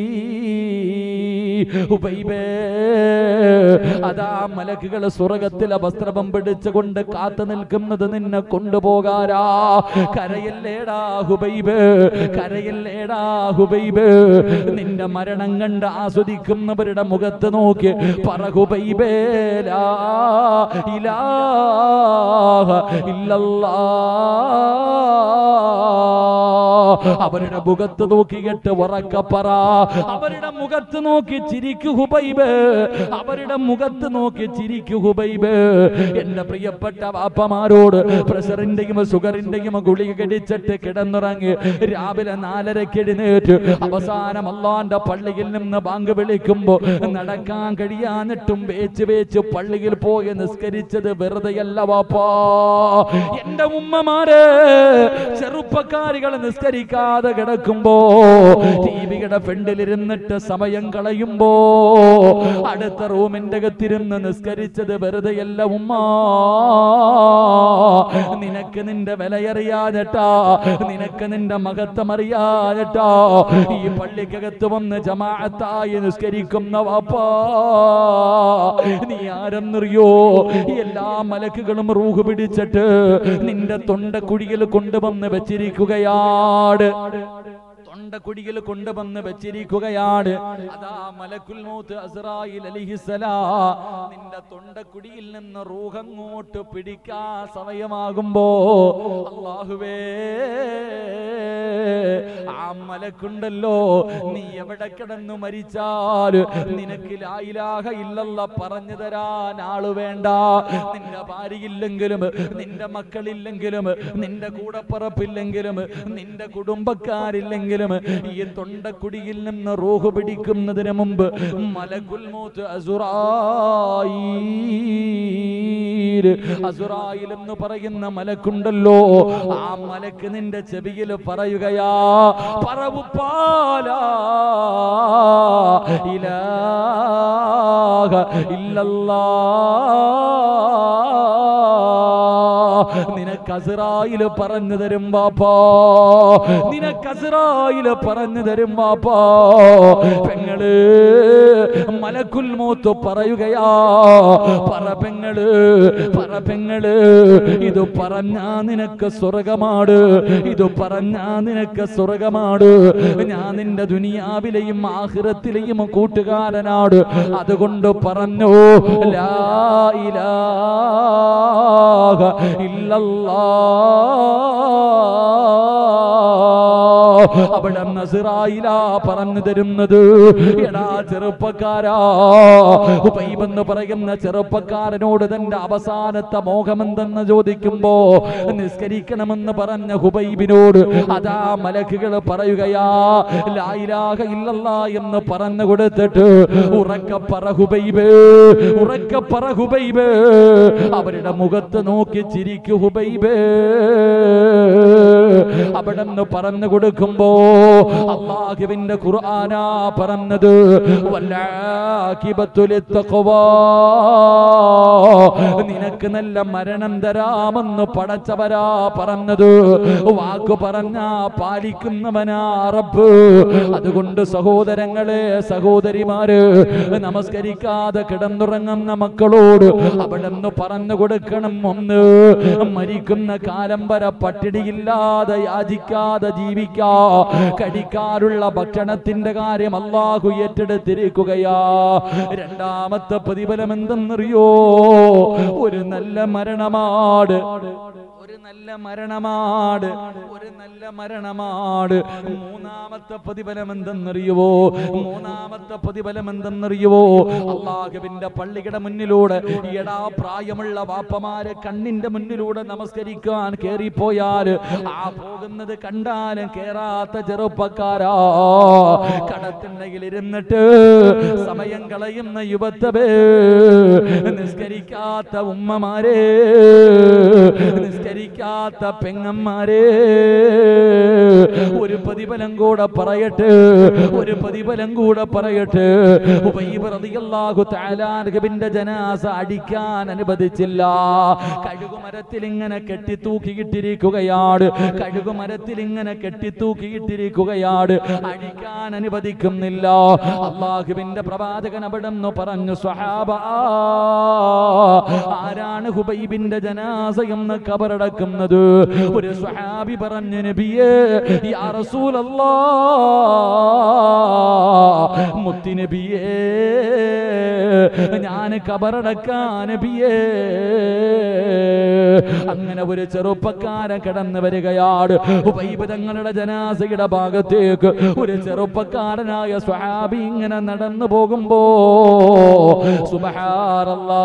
ഉബൈബേ അതാ മലക്കുകൾ സ്വർഗത്തിലെ വസ്ത്രപം പിടിച്ചുകൊണ്ട് കാത്തു നിൽക്കുന്നത് നിന്നെ കൊണ്ടുപോകാരാ കരയല്ലേടാ ഹുബൈബ് കരയല്ലേടാ ഹുബൈബ് നിന്റെ മരണം കണ്ട് ആസ്വദിക്കുന്നവരുടെ മുഖത്ത് നോക്കി പറ ഹുബൈബേ ലാ ഇലാഹ ഇല്ലല്ലാ അവരുടെ മുഖത്ത് നോക്കിയിട്ട് ഉറക്കപ്പറ അവരുടെ മുഖത്ത് നോക്കി ചിരിക്കു ഹുബൈബ് അവരുടെ മുഖത്ത് നോക്കി ചിരിക്കു ഹുബൈബ് എന്റെ പ്രിയപ്പെട്ട വാപ്പമാരോട് പ്രഷറിന്റെയും ഷുഗറിന്റെയും ഗുളിക കടിച്ചിട്ട് കിടന്നുറങ്ങി രാവിലെ നാലരക്ക് എഴുന്നേറ്റ് അവസാനം അള്ളാന്റെ പള്ളിയിൽ നിന്ന് ബാങ്ക് വിളിക്കുമ്പോ നടക്കാൻ കഴിയാന്നിട്ടും വേച്ച് വേച്ച് പള്ളിയിൽ പോയി നിസ്കരിച്ചത് വെറുതെയല്ല വാപ്പാ എന്റെ ഉമ്മമാര് ചെറുപ്പക്കാരികൾ നിസ്കരിക്കാതെ കിടക്കുമ്പോ ടിവിയുടെ ഫ്രണ്ടിലിരുന്നിട്ട് സമയം കളയുമ്പോ അടുത്ത റൂമിന്റെ അകത്തിരുന്ന് നിസ്കരിച്ചത് വെറുതെയല്ല ഉമ്മ നിനക്ക് നിന്റെ വിലയറിയാതെട്ടാ നിനക്ക് നിന്റെ മഹത്വം അറിയാതെട്ടാ ഈ പള്ളിക്കകത്ത് വന്ന് ജമാഅത്തായി നിസ്കരിക്കുന്ന വാപ്പാ നീ ആരെന്നറിയോ എല്ലാ മലക്കുകളും റൂഹ് പിടിച്ചിട്ട് നിന്റെ തൊണ്ടക്കുഴിയിൽ കൊണ്ടുവന്ന് വെച്ചിരിക്കുകയാണ് തൊണ്ടക്കുടിയിൽ കൊണ്ടുവന്ന് വെച്ചിരിക്കുകയാണ് അതാ മലക്കുൽ മൗത്ത് അസ്രായിൽ അലിഹിസലാ നിന്റെ തൊണ്ടക്കുടിയിൽ നിന്ന് റൂഹങ്ങോട്ട് പിടിക്കാൻ സമയമാകുമ്പോ അള്ളാഹുവേ ആ മലക്കുണ്ടല്ലോ നീ എവിടെ കിടന്നു മരിച്ചാൽ നിനക്ക് ലായിലാഹ ഇല്ലല്ല പറഞ്ഞു തരാൻ ആള് വേണ്ട നിന്റെ ഭാര്യയില്ലെങ്കിലും നിന്റെ മക്കളില്ലെങ്കിലും നിന്റെ കൂടപ്പറപ്പില്ലെങ്കിലും നിന്റെ കുടുംബക്കാരില്ലെങ്കിലും ഈ തൊണ്ടക്കുടിയിൽ നിന്ന് റൂഹ് പിടിക്കുന്നതിന് മുമ്പ് മലകുൽ മൗത്ത് അസുറായീൽ അസുറായിൽ എന്ന് പറയുന്ന മലക്കുണ്ടല്ലോ ആ മലക്ക് നിന്റെ ചെവിയിൽ പറയുകയാ പറവുപ്പാല ഇലാഹ ഇല്ലല്ലാ നിനക്ക് അസിറായില് പറഞ്ഞു തരും ബാപ്പാ നിനക്ക് അസിറായില് പറഞ്ഞു തരും ബാപ്പാ പെങ്ങള് മലക്കുൽ മൂത്ത് പറയുകയാ പറ പെങ്ങള് പറ പെങ്ങള് ഇത് പറഞ്ഞാ നിനക്ക് സ്വർഗമാണ് ഇത് പറഞ്ഞാ നിനക്ക് സ്വർഗമാണ് ഞാൻ നിന്റെ ദുനിയാവിലെയും ആഹിറത്തിലെയും കൂട്ടുകാരനാണ് അതുകൊണ്ട് പറഞ്ഞു ലാ ഇലാഹ ഇല്ലല്ലാഹ് അവിടെ നസിറായില പറഞ്ഞു തരുന്നത് എടാ ചെറുപ്പക്കാരാ ഉബൈബ് എന്ന് പറയുന്ന ചെറുപ്പക്കാരനോട് തന്റെ അവസാനത്തെ മോഹമെന്തെന്ന് ചോദിക്കുമ്പോ നിസ്കരിക്കണമെന്ന് പറഞ്ഞ ഹുബൈബിനോട് അതാ മലക്കുകൾ പറയുകയാ ലായിലാഹ ഇല്ലല്ല എന്ന് പറഞ്ഞു കൊടുത്തിട്ട് ഉറക്ക പറ ഹുബൈബ് ഉറക്ക പറ ഹുബൈബ് അവരുടെ മുഖത്ത് നോക്കി ചിരിക്കു ഹുബൈബ് അവിടെ നിന്ന് പറഞ്ഞു കൊടുക്കുമ്പോ അള്ളാഹുവിന്റെ ഖുർആനാ പറഞ്ഞത് വല്ലാഖിബത്തുൽ തഖ്വാ നിനക്ക് നല്ല മരണം തരാമെന്ന് പടച്ചവരാ പറഞ്ഞത് വാക്ക് പറഞ്ഞാ പാലിക്കുന്നവനാ റബ്ബ് അതുകൊണ്ട് സഹോദരങ്ങളെ സഹോദരിമാര് നമസ്കരിക്കാതെ കിടന്നുറങ്ങുന്ന മക്കളോട് അവിടെ നിന്ന് പറഞ്ഞു കൊടുക്കണം ഒന്ന് മരിക്കുന്ന കാലം വരെ പട്ടിണിയില്ലാതെ യാചിക്കാതെ ജീവിക്കാ കടിക്കാറുള്ള ഭക്ഷണത്തിന്റെ കാര്യം അള്ളാഹു ഏറ്റെടുത്തിരിക്കുകയാ രണ്ടാമത്തെ പ്രതിഫലം എന്തെന്നറിയോ ഒരു നല്ല മരണമാട് ഒരു നല്ല മരണമാട് ഒരു നല്ല മരണമാട് മൂന്നാമത്തെ പ്രതിഫലം എന്തെന്നറിയുവോ മൂന്നാമത്തെ പ്രതിഫലം എന്തെന്നറിയുവോ അള്ളാഹുവിന്റെ പള്ളിയുടെ മുന്നിലൂടെ എടാ പ്രായമുള്ള വാപ്പമാര് കണ്ണിന്റെ മുന്നിലൂടെ നമസ്കരിക്കാൻ കേറിപ്പോയാൽ ആ പോകുന്നത് കണ്ടാലും കേറാത്ത ചെറുപ്പക്കാരാ കടത്തിണ്ടെങ്കിൽ ഇരുന്നിട്ട് സമയം കളയുന്ന യുവത്തവേ നിസ്കരിക്കാത്ത ഉമ്മമാരെ നിസ്കരിക്കാത്ത പെങ്ങന്മാരെ ഒരു പ്രതിഫലം കൂടെ പറയട്ടെ ഒരു പ്രതിഫലം കൂടെ പറയട്ടെ ഉബൈബ് റളിയല്ലാഹു തആല അൻഹുവിന്റെ ജനാസ അടിക്കാൻ അനുവദിച്ചില്ല കഴുകുമരത്തിൽ ഇങ്ങനെ കെട്ടിത്തൂക്കിയിട്ടിരിക്കുകയാണ് കഴുകുമരത്തിൽ ഇങ്ങനെ കെട്ടിത്തൂക്കിയിട്ടിരിക്കുകയാണ് അടിക്കാൻ അനുവദിക്കുന്നില്ല അള്ളാഹുവിന്റെ പ്രവാചകൻ അവിടെ നിന്ന് പറഞ്ഞു സ്വഹാബ ആരാണ് ഹുബൈബിന്റെ ജനാസ എന്ന് കബറടക്കുന്നത് ഒരു സ്വഹാബി പറഞ്ഞു നബിയേ യാ റസൂലല്ലാ മുത്തി നബിയേ ഞാൻ കബറടക്കാൻ നബിയേ അങ്ങനെ ഒരു ചെറുപ്പക്കാരൻ കടന്നു വരികയാണ് ഉബൈബ് തങ്ങളുടെ ജനാസയുടെ ഭാഗത്തേക്ക് ഒരു ചെറുപ്പക്കാരനായ സ്വഹാബി ഇങ്ങനെ നടന്നു പോകുമ്പോ സുബഹാറല്ലാ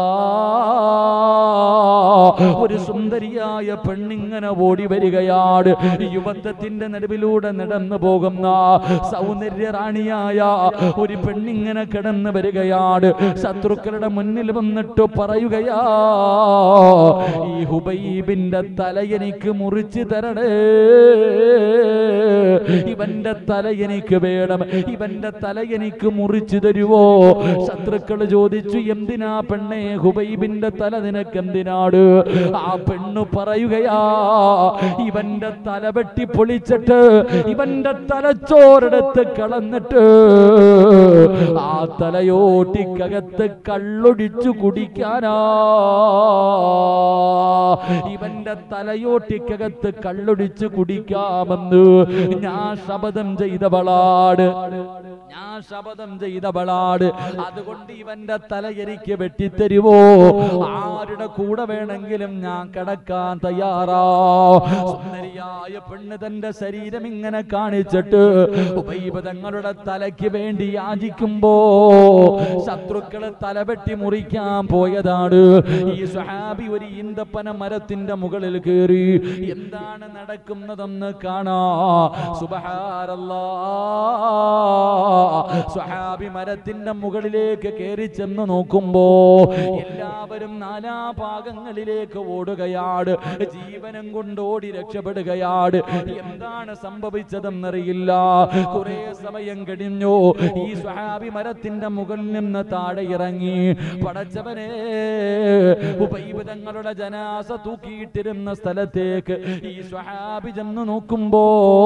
ഒരു സുന്ദരിയായ പെണ്ണിങ്ങനെ ഓടി വരികയാണ് യുവത്വത്തിന്റെ നടുവിലൂടെ നടന്നു പോകുന്ന സൗന്ദര്യ റാണിയായ ഒരു പെണ്ണിങ്ങനെ കിടന്നു വരികയാണ് ശത്രുക്കളുടെ മുന്നിൽ വന്നിട്ട് പറയുകയാ ഈ ഹുബൈബിന്റെ തല എനിക്ക് മുറിച്ചു തരണേ ഇവന്റെ തല എനിക്ക് വേണം ഇവന്റെ തല എനിക്ക് മുറിച്ചു തരുവോ ശത്രുക്കൾ ചോദിച്ചു എന്തിനാ പെണ്ണേ ഹുബൈബിന്റെ തല നിനക്ക് എന്തിനാട് ആ പെണ്ണു പറയുകയാ ഇവന്റെ തല വെട്ടി പൊളിച്ചിട്ട് ഇവന്റെ തലച്ചോരെടുത്ത് കളന്നിട്ട് ആ തലയോട്ടിക്കകത്ത് കള്ളൊടിച്ചു കുടിക്കാനാ ഇവന്റെ തലയോട്ടിക്കകത്ത് കള്ളൊടിച്ചു കുടിക്കാമെന്ന് ഞാൻ ശപഥം ചെയ്തവളാട് ഞാൻ ശപഥം ചെയ്തവളാട് അതുകൊണ്ട് ഇവന്റെ തല എനിക്ക് വെട്ടിത്തരുവോ ആരുടെ കൂടെ വേണമെങ്കിലും ഞാൻ കിടക്കാൻ തയ്യാറാ സുന്ദരിയായ പെണ്ണ് തന്റെ ശരീരം ഇങ്ങനെ കാണിച്ചിട്ട് ഉബൈബ് തങ്ങളുടെ തലയ്ക്ക് വേണ്ടി യാചിക്കുമ്പോ ശത്രുക്കള് തലവെട്ടി മുറിക്കാൻ പോയതാണ് ഈ സ്വഹാബി ഒരു ഈന്തപ്പന മരത്തിന്റെ മുകളിൽ കയറി എന്താണ് നടക്കുന്നതെന്ന് കാണാ സുബഹാരല്ലാ സ്വഹാബി മരത്തിന്റെ മുകളിലേക്ക് കയറി ചെന്ന് നോക്കുമ്പോ എല്ലാവരും നാലാ ഭാഗങ്ങളിലേക്ക് ഓടുകയാണ് ജീവനം കൊണ്ട് ഓടി രക്ഷപ്പെടുകയാണ് എന്താണ് സംഭവിച്ചതെന്നറിയില്ല കുറെ സമയം കഴിഞ്ഞു ഈ സ്വഹാബി മരത്തിന്റെ മുകളിൽ നിന്ന് താഴെ ഇറങ്ങി പടച്ചവനെ ഉപൈബിതങ്ങളുടെ ജനാസ തൂക്കിയിട്ടിരുന്ന സ്ഥലത്തേക്ക് ഈ സ്വഹാബി ചെന്ന് നോക്കുമ്പോ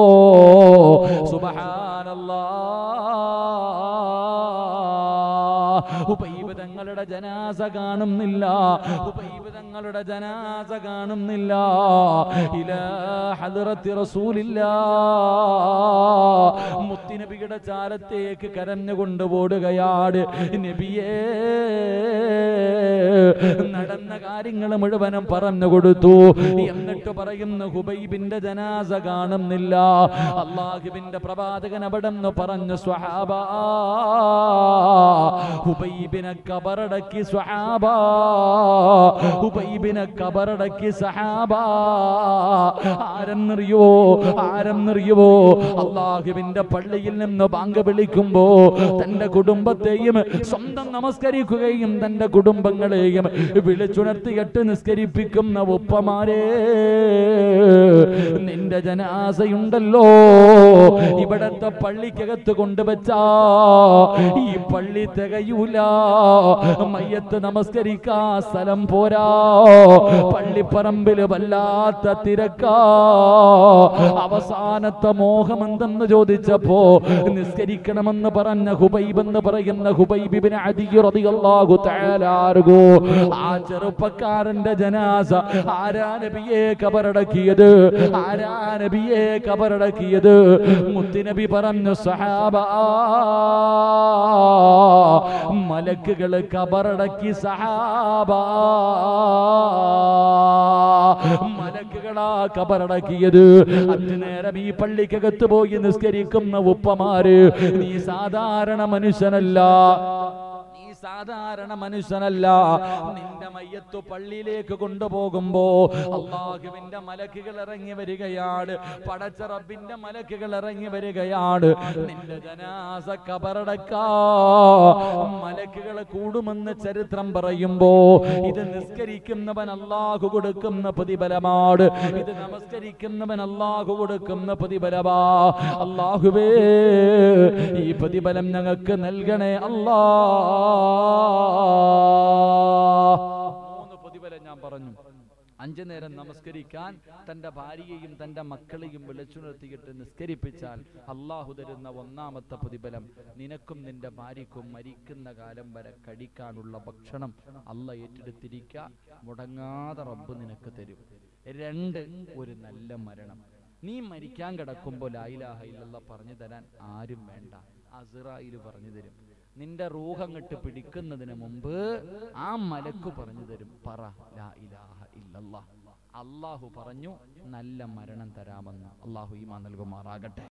സുബഹാനല്ലാ ഉബൈബ് തങ്ങളുടെ ജനാസ കാണുന്നില്ല ഉബൈബ് തങ്ങളുടെ ജനാസ കാണുന്നില്ല ഇലാ ഹദ്റത്തി റസൂലില്ല മുത്തിനബിയുടെ ചാരത്തേക്ക് കരഞ്ഞുകൊണ്ട് ഓടുകയാണ് നബിയേ നടന്ന കാര്യങ്ങൾ മുഴുവനും പറഞ്ഞു കൊടുത്തു എന്നിട്ട് പറയുന്ന ഹുബൈബിന്റെ ജനാസ കാണുന്നില്ല അള്ളാഹുവിന്റെ പ്രവാചകൻ അവിടെ നിന്ന് പറഞ്ഞു സ്വഹാബ ഹുബൈബിനെ കബറടക്കി സ്വഹാബ ഹുബൈബിനെ കബറടക്കി സഹാബ ആരെന്നറിയോ ആരെന്നറിയുവോ അള്ളാഹുവിന്റെ പള്ളിയിൽ നിന്ന് ബാങ്ക് വിളിക്കുമ്പോ തന്റെ കുടുംബത്തെയും സ്വന്തം നമസ്കരിക്കുകയും തന്റെ കുടുംബങ്ങളെയും വിളിച്ചുണർത്തിയിട്ട് നിസ്കരിപ്പിക്കുന്ന ഉപ്പമാരെ നിന്റെ ജനാസയുണ്ടല്ലോ ഇവിടത്തെ പള്ളിക്കകത്ത് കൊണ്ടുവച്ചാ ഈ പള്ളി തികയൂല മയ്യത്ത് നമസ്കരിക്കാ സ്ഥലം പോരാ പള്ളിപ്പറമ്പില് വല്ലാത്ത തിരക്കാ അവസാനത്തെ മോഹം എന്തെന്ന് ചോദിച്ചപ്പോ നിസ്കരിക്കണമെന്ന് പറഞ്ഞ ഹുബൈബ് എന്ന് പറയുന്ന ഹുബൈബിബിന് അധികു തയ്യാറാകൂ ആ ചെറുപ്പക്കാരന്റെ ജനാസ ആരാ നബിയെ കബറടക്കിയത് ആരാ നബിയെ കബറടക്കിയത് മുത്തുനബി പറഞ്ഞു സഹാബ മലക്കുകള് കബറടക്കി സഹാബ മലക്കുകളാ കബറടക്കിയത് അഞ്ചു നേരം ഈ പള്ളിക്കകത്ത് പോയി നിസ്കരിക്കുന്ന ഉപ്പമാര് നീ സാധാരണ മനുഷ്യനല്ല നീ സാധാരണ മനുഷ്യനല്ല നിന്റെ മയ്യത്ത് പള്ളിയിലേക്ക് കൊണ്ടുപോകുമ്പോ അള്ളാഹുവിന്റെ മലക്കുകൾ ഇറങ്ങി വരികയാണ് പടച്ച റബ്ബിന്റെ മലക്കുകൾ ഇറങ്ങി വരികയാണ് നിന്റെ ജനാസ കബറടക്കാ മലക്കുകൾ കൂടുമെന്ന് ചരിത്രം പറയുമ്പോ ഇത് നിസ്കരിക്കുന്നവൻ അള്ളാഹു കൊടുക്കുന്ന പ്രതിഫലമാണ് ഇത് നമസ്കരിക്കുന്നവൻ അള്ളാഹു കൊടുക്കുന്ന പ്രതിഫലമാ അള്ളാഹുവേ ഈ പ്രതിഫലം ഞങ്ങൾക്ക് നൽകണേ അല്ലാ മൂന്ന് പ്രതിഫലം ഞാൻ പറഞ്ഞു അഞ്ചു നേരം നമസ്കരിക്കാൻ തന്റെ ഭാര്യയെയും തന്റെ മക്കളെയും വിളിച്ചുണർത്തിയിട്ട് നിസ്കരിപ്പിച്ചാൽ അള്ളാഹു തരുന്ന ഒന്നാമത്തെ പ്രതിഫലം നിനക്കും നിന്റെ ഭാര്യക്കും മരിക്കുന്ന കാലം വരെ കഴിക്കാനുള്ള ഭക്ഷണം അല്ല ഏറ്റെടുത്തിരിക്ക മുടങ്ങാതെ റബ്ബ് നിനക്ക് തരും രണ്ട് ഒരു നല്ല മരണം നീ മരിക്കാൻ കിടക്കുമ്പോൾ ലായിലാഹ ഇല്ലല്ല പറഞ്ഞു തരാൻ ആരും വേണ്ട അസിറായിൽ പറഞ്ഞു തരും നിന്റെ റൂഹങ്ങട്ട് പിടിക്കുന്നതിന് മുമ്പ് ആ മലക്ക് പറഞ്ഞു തരും പറ ലാ ഇലാഹ ഇല്ലല്ലാ അള്ളാഹു പറഞ്ഞു നല്ല മരണം തരാമെന്ന് അള്ളാഹു ഈമാ നൽകുമാറാകട്ടെ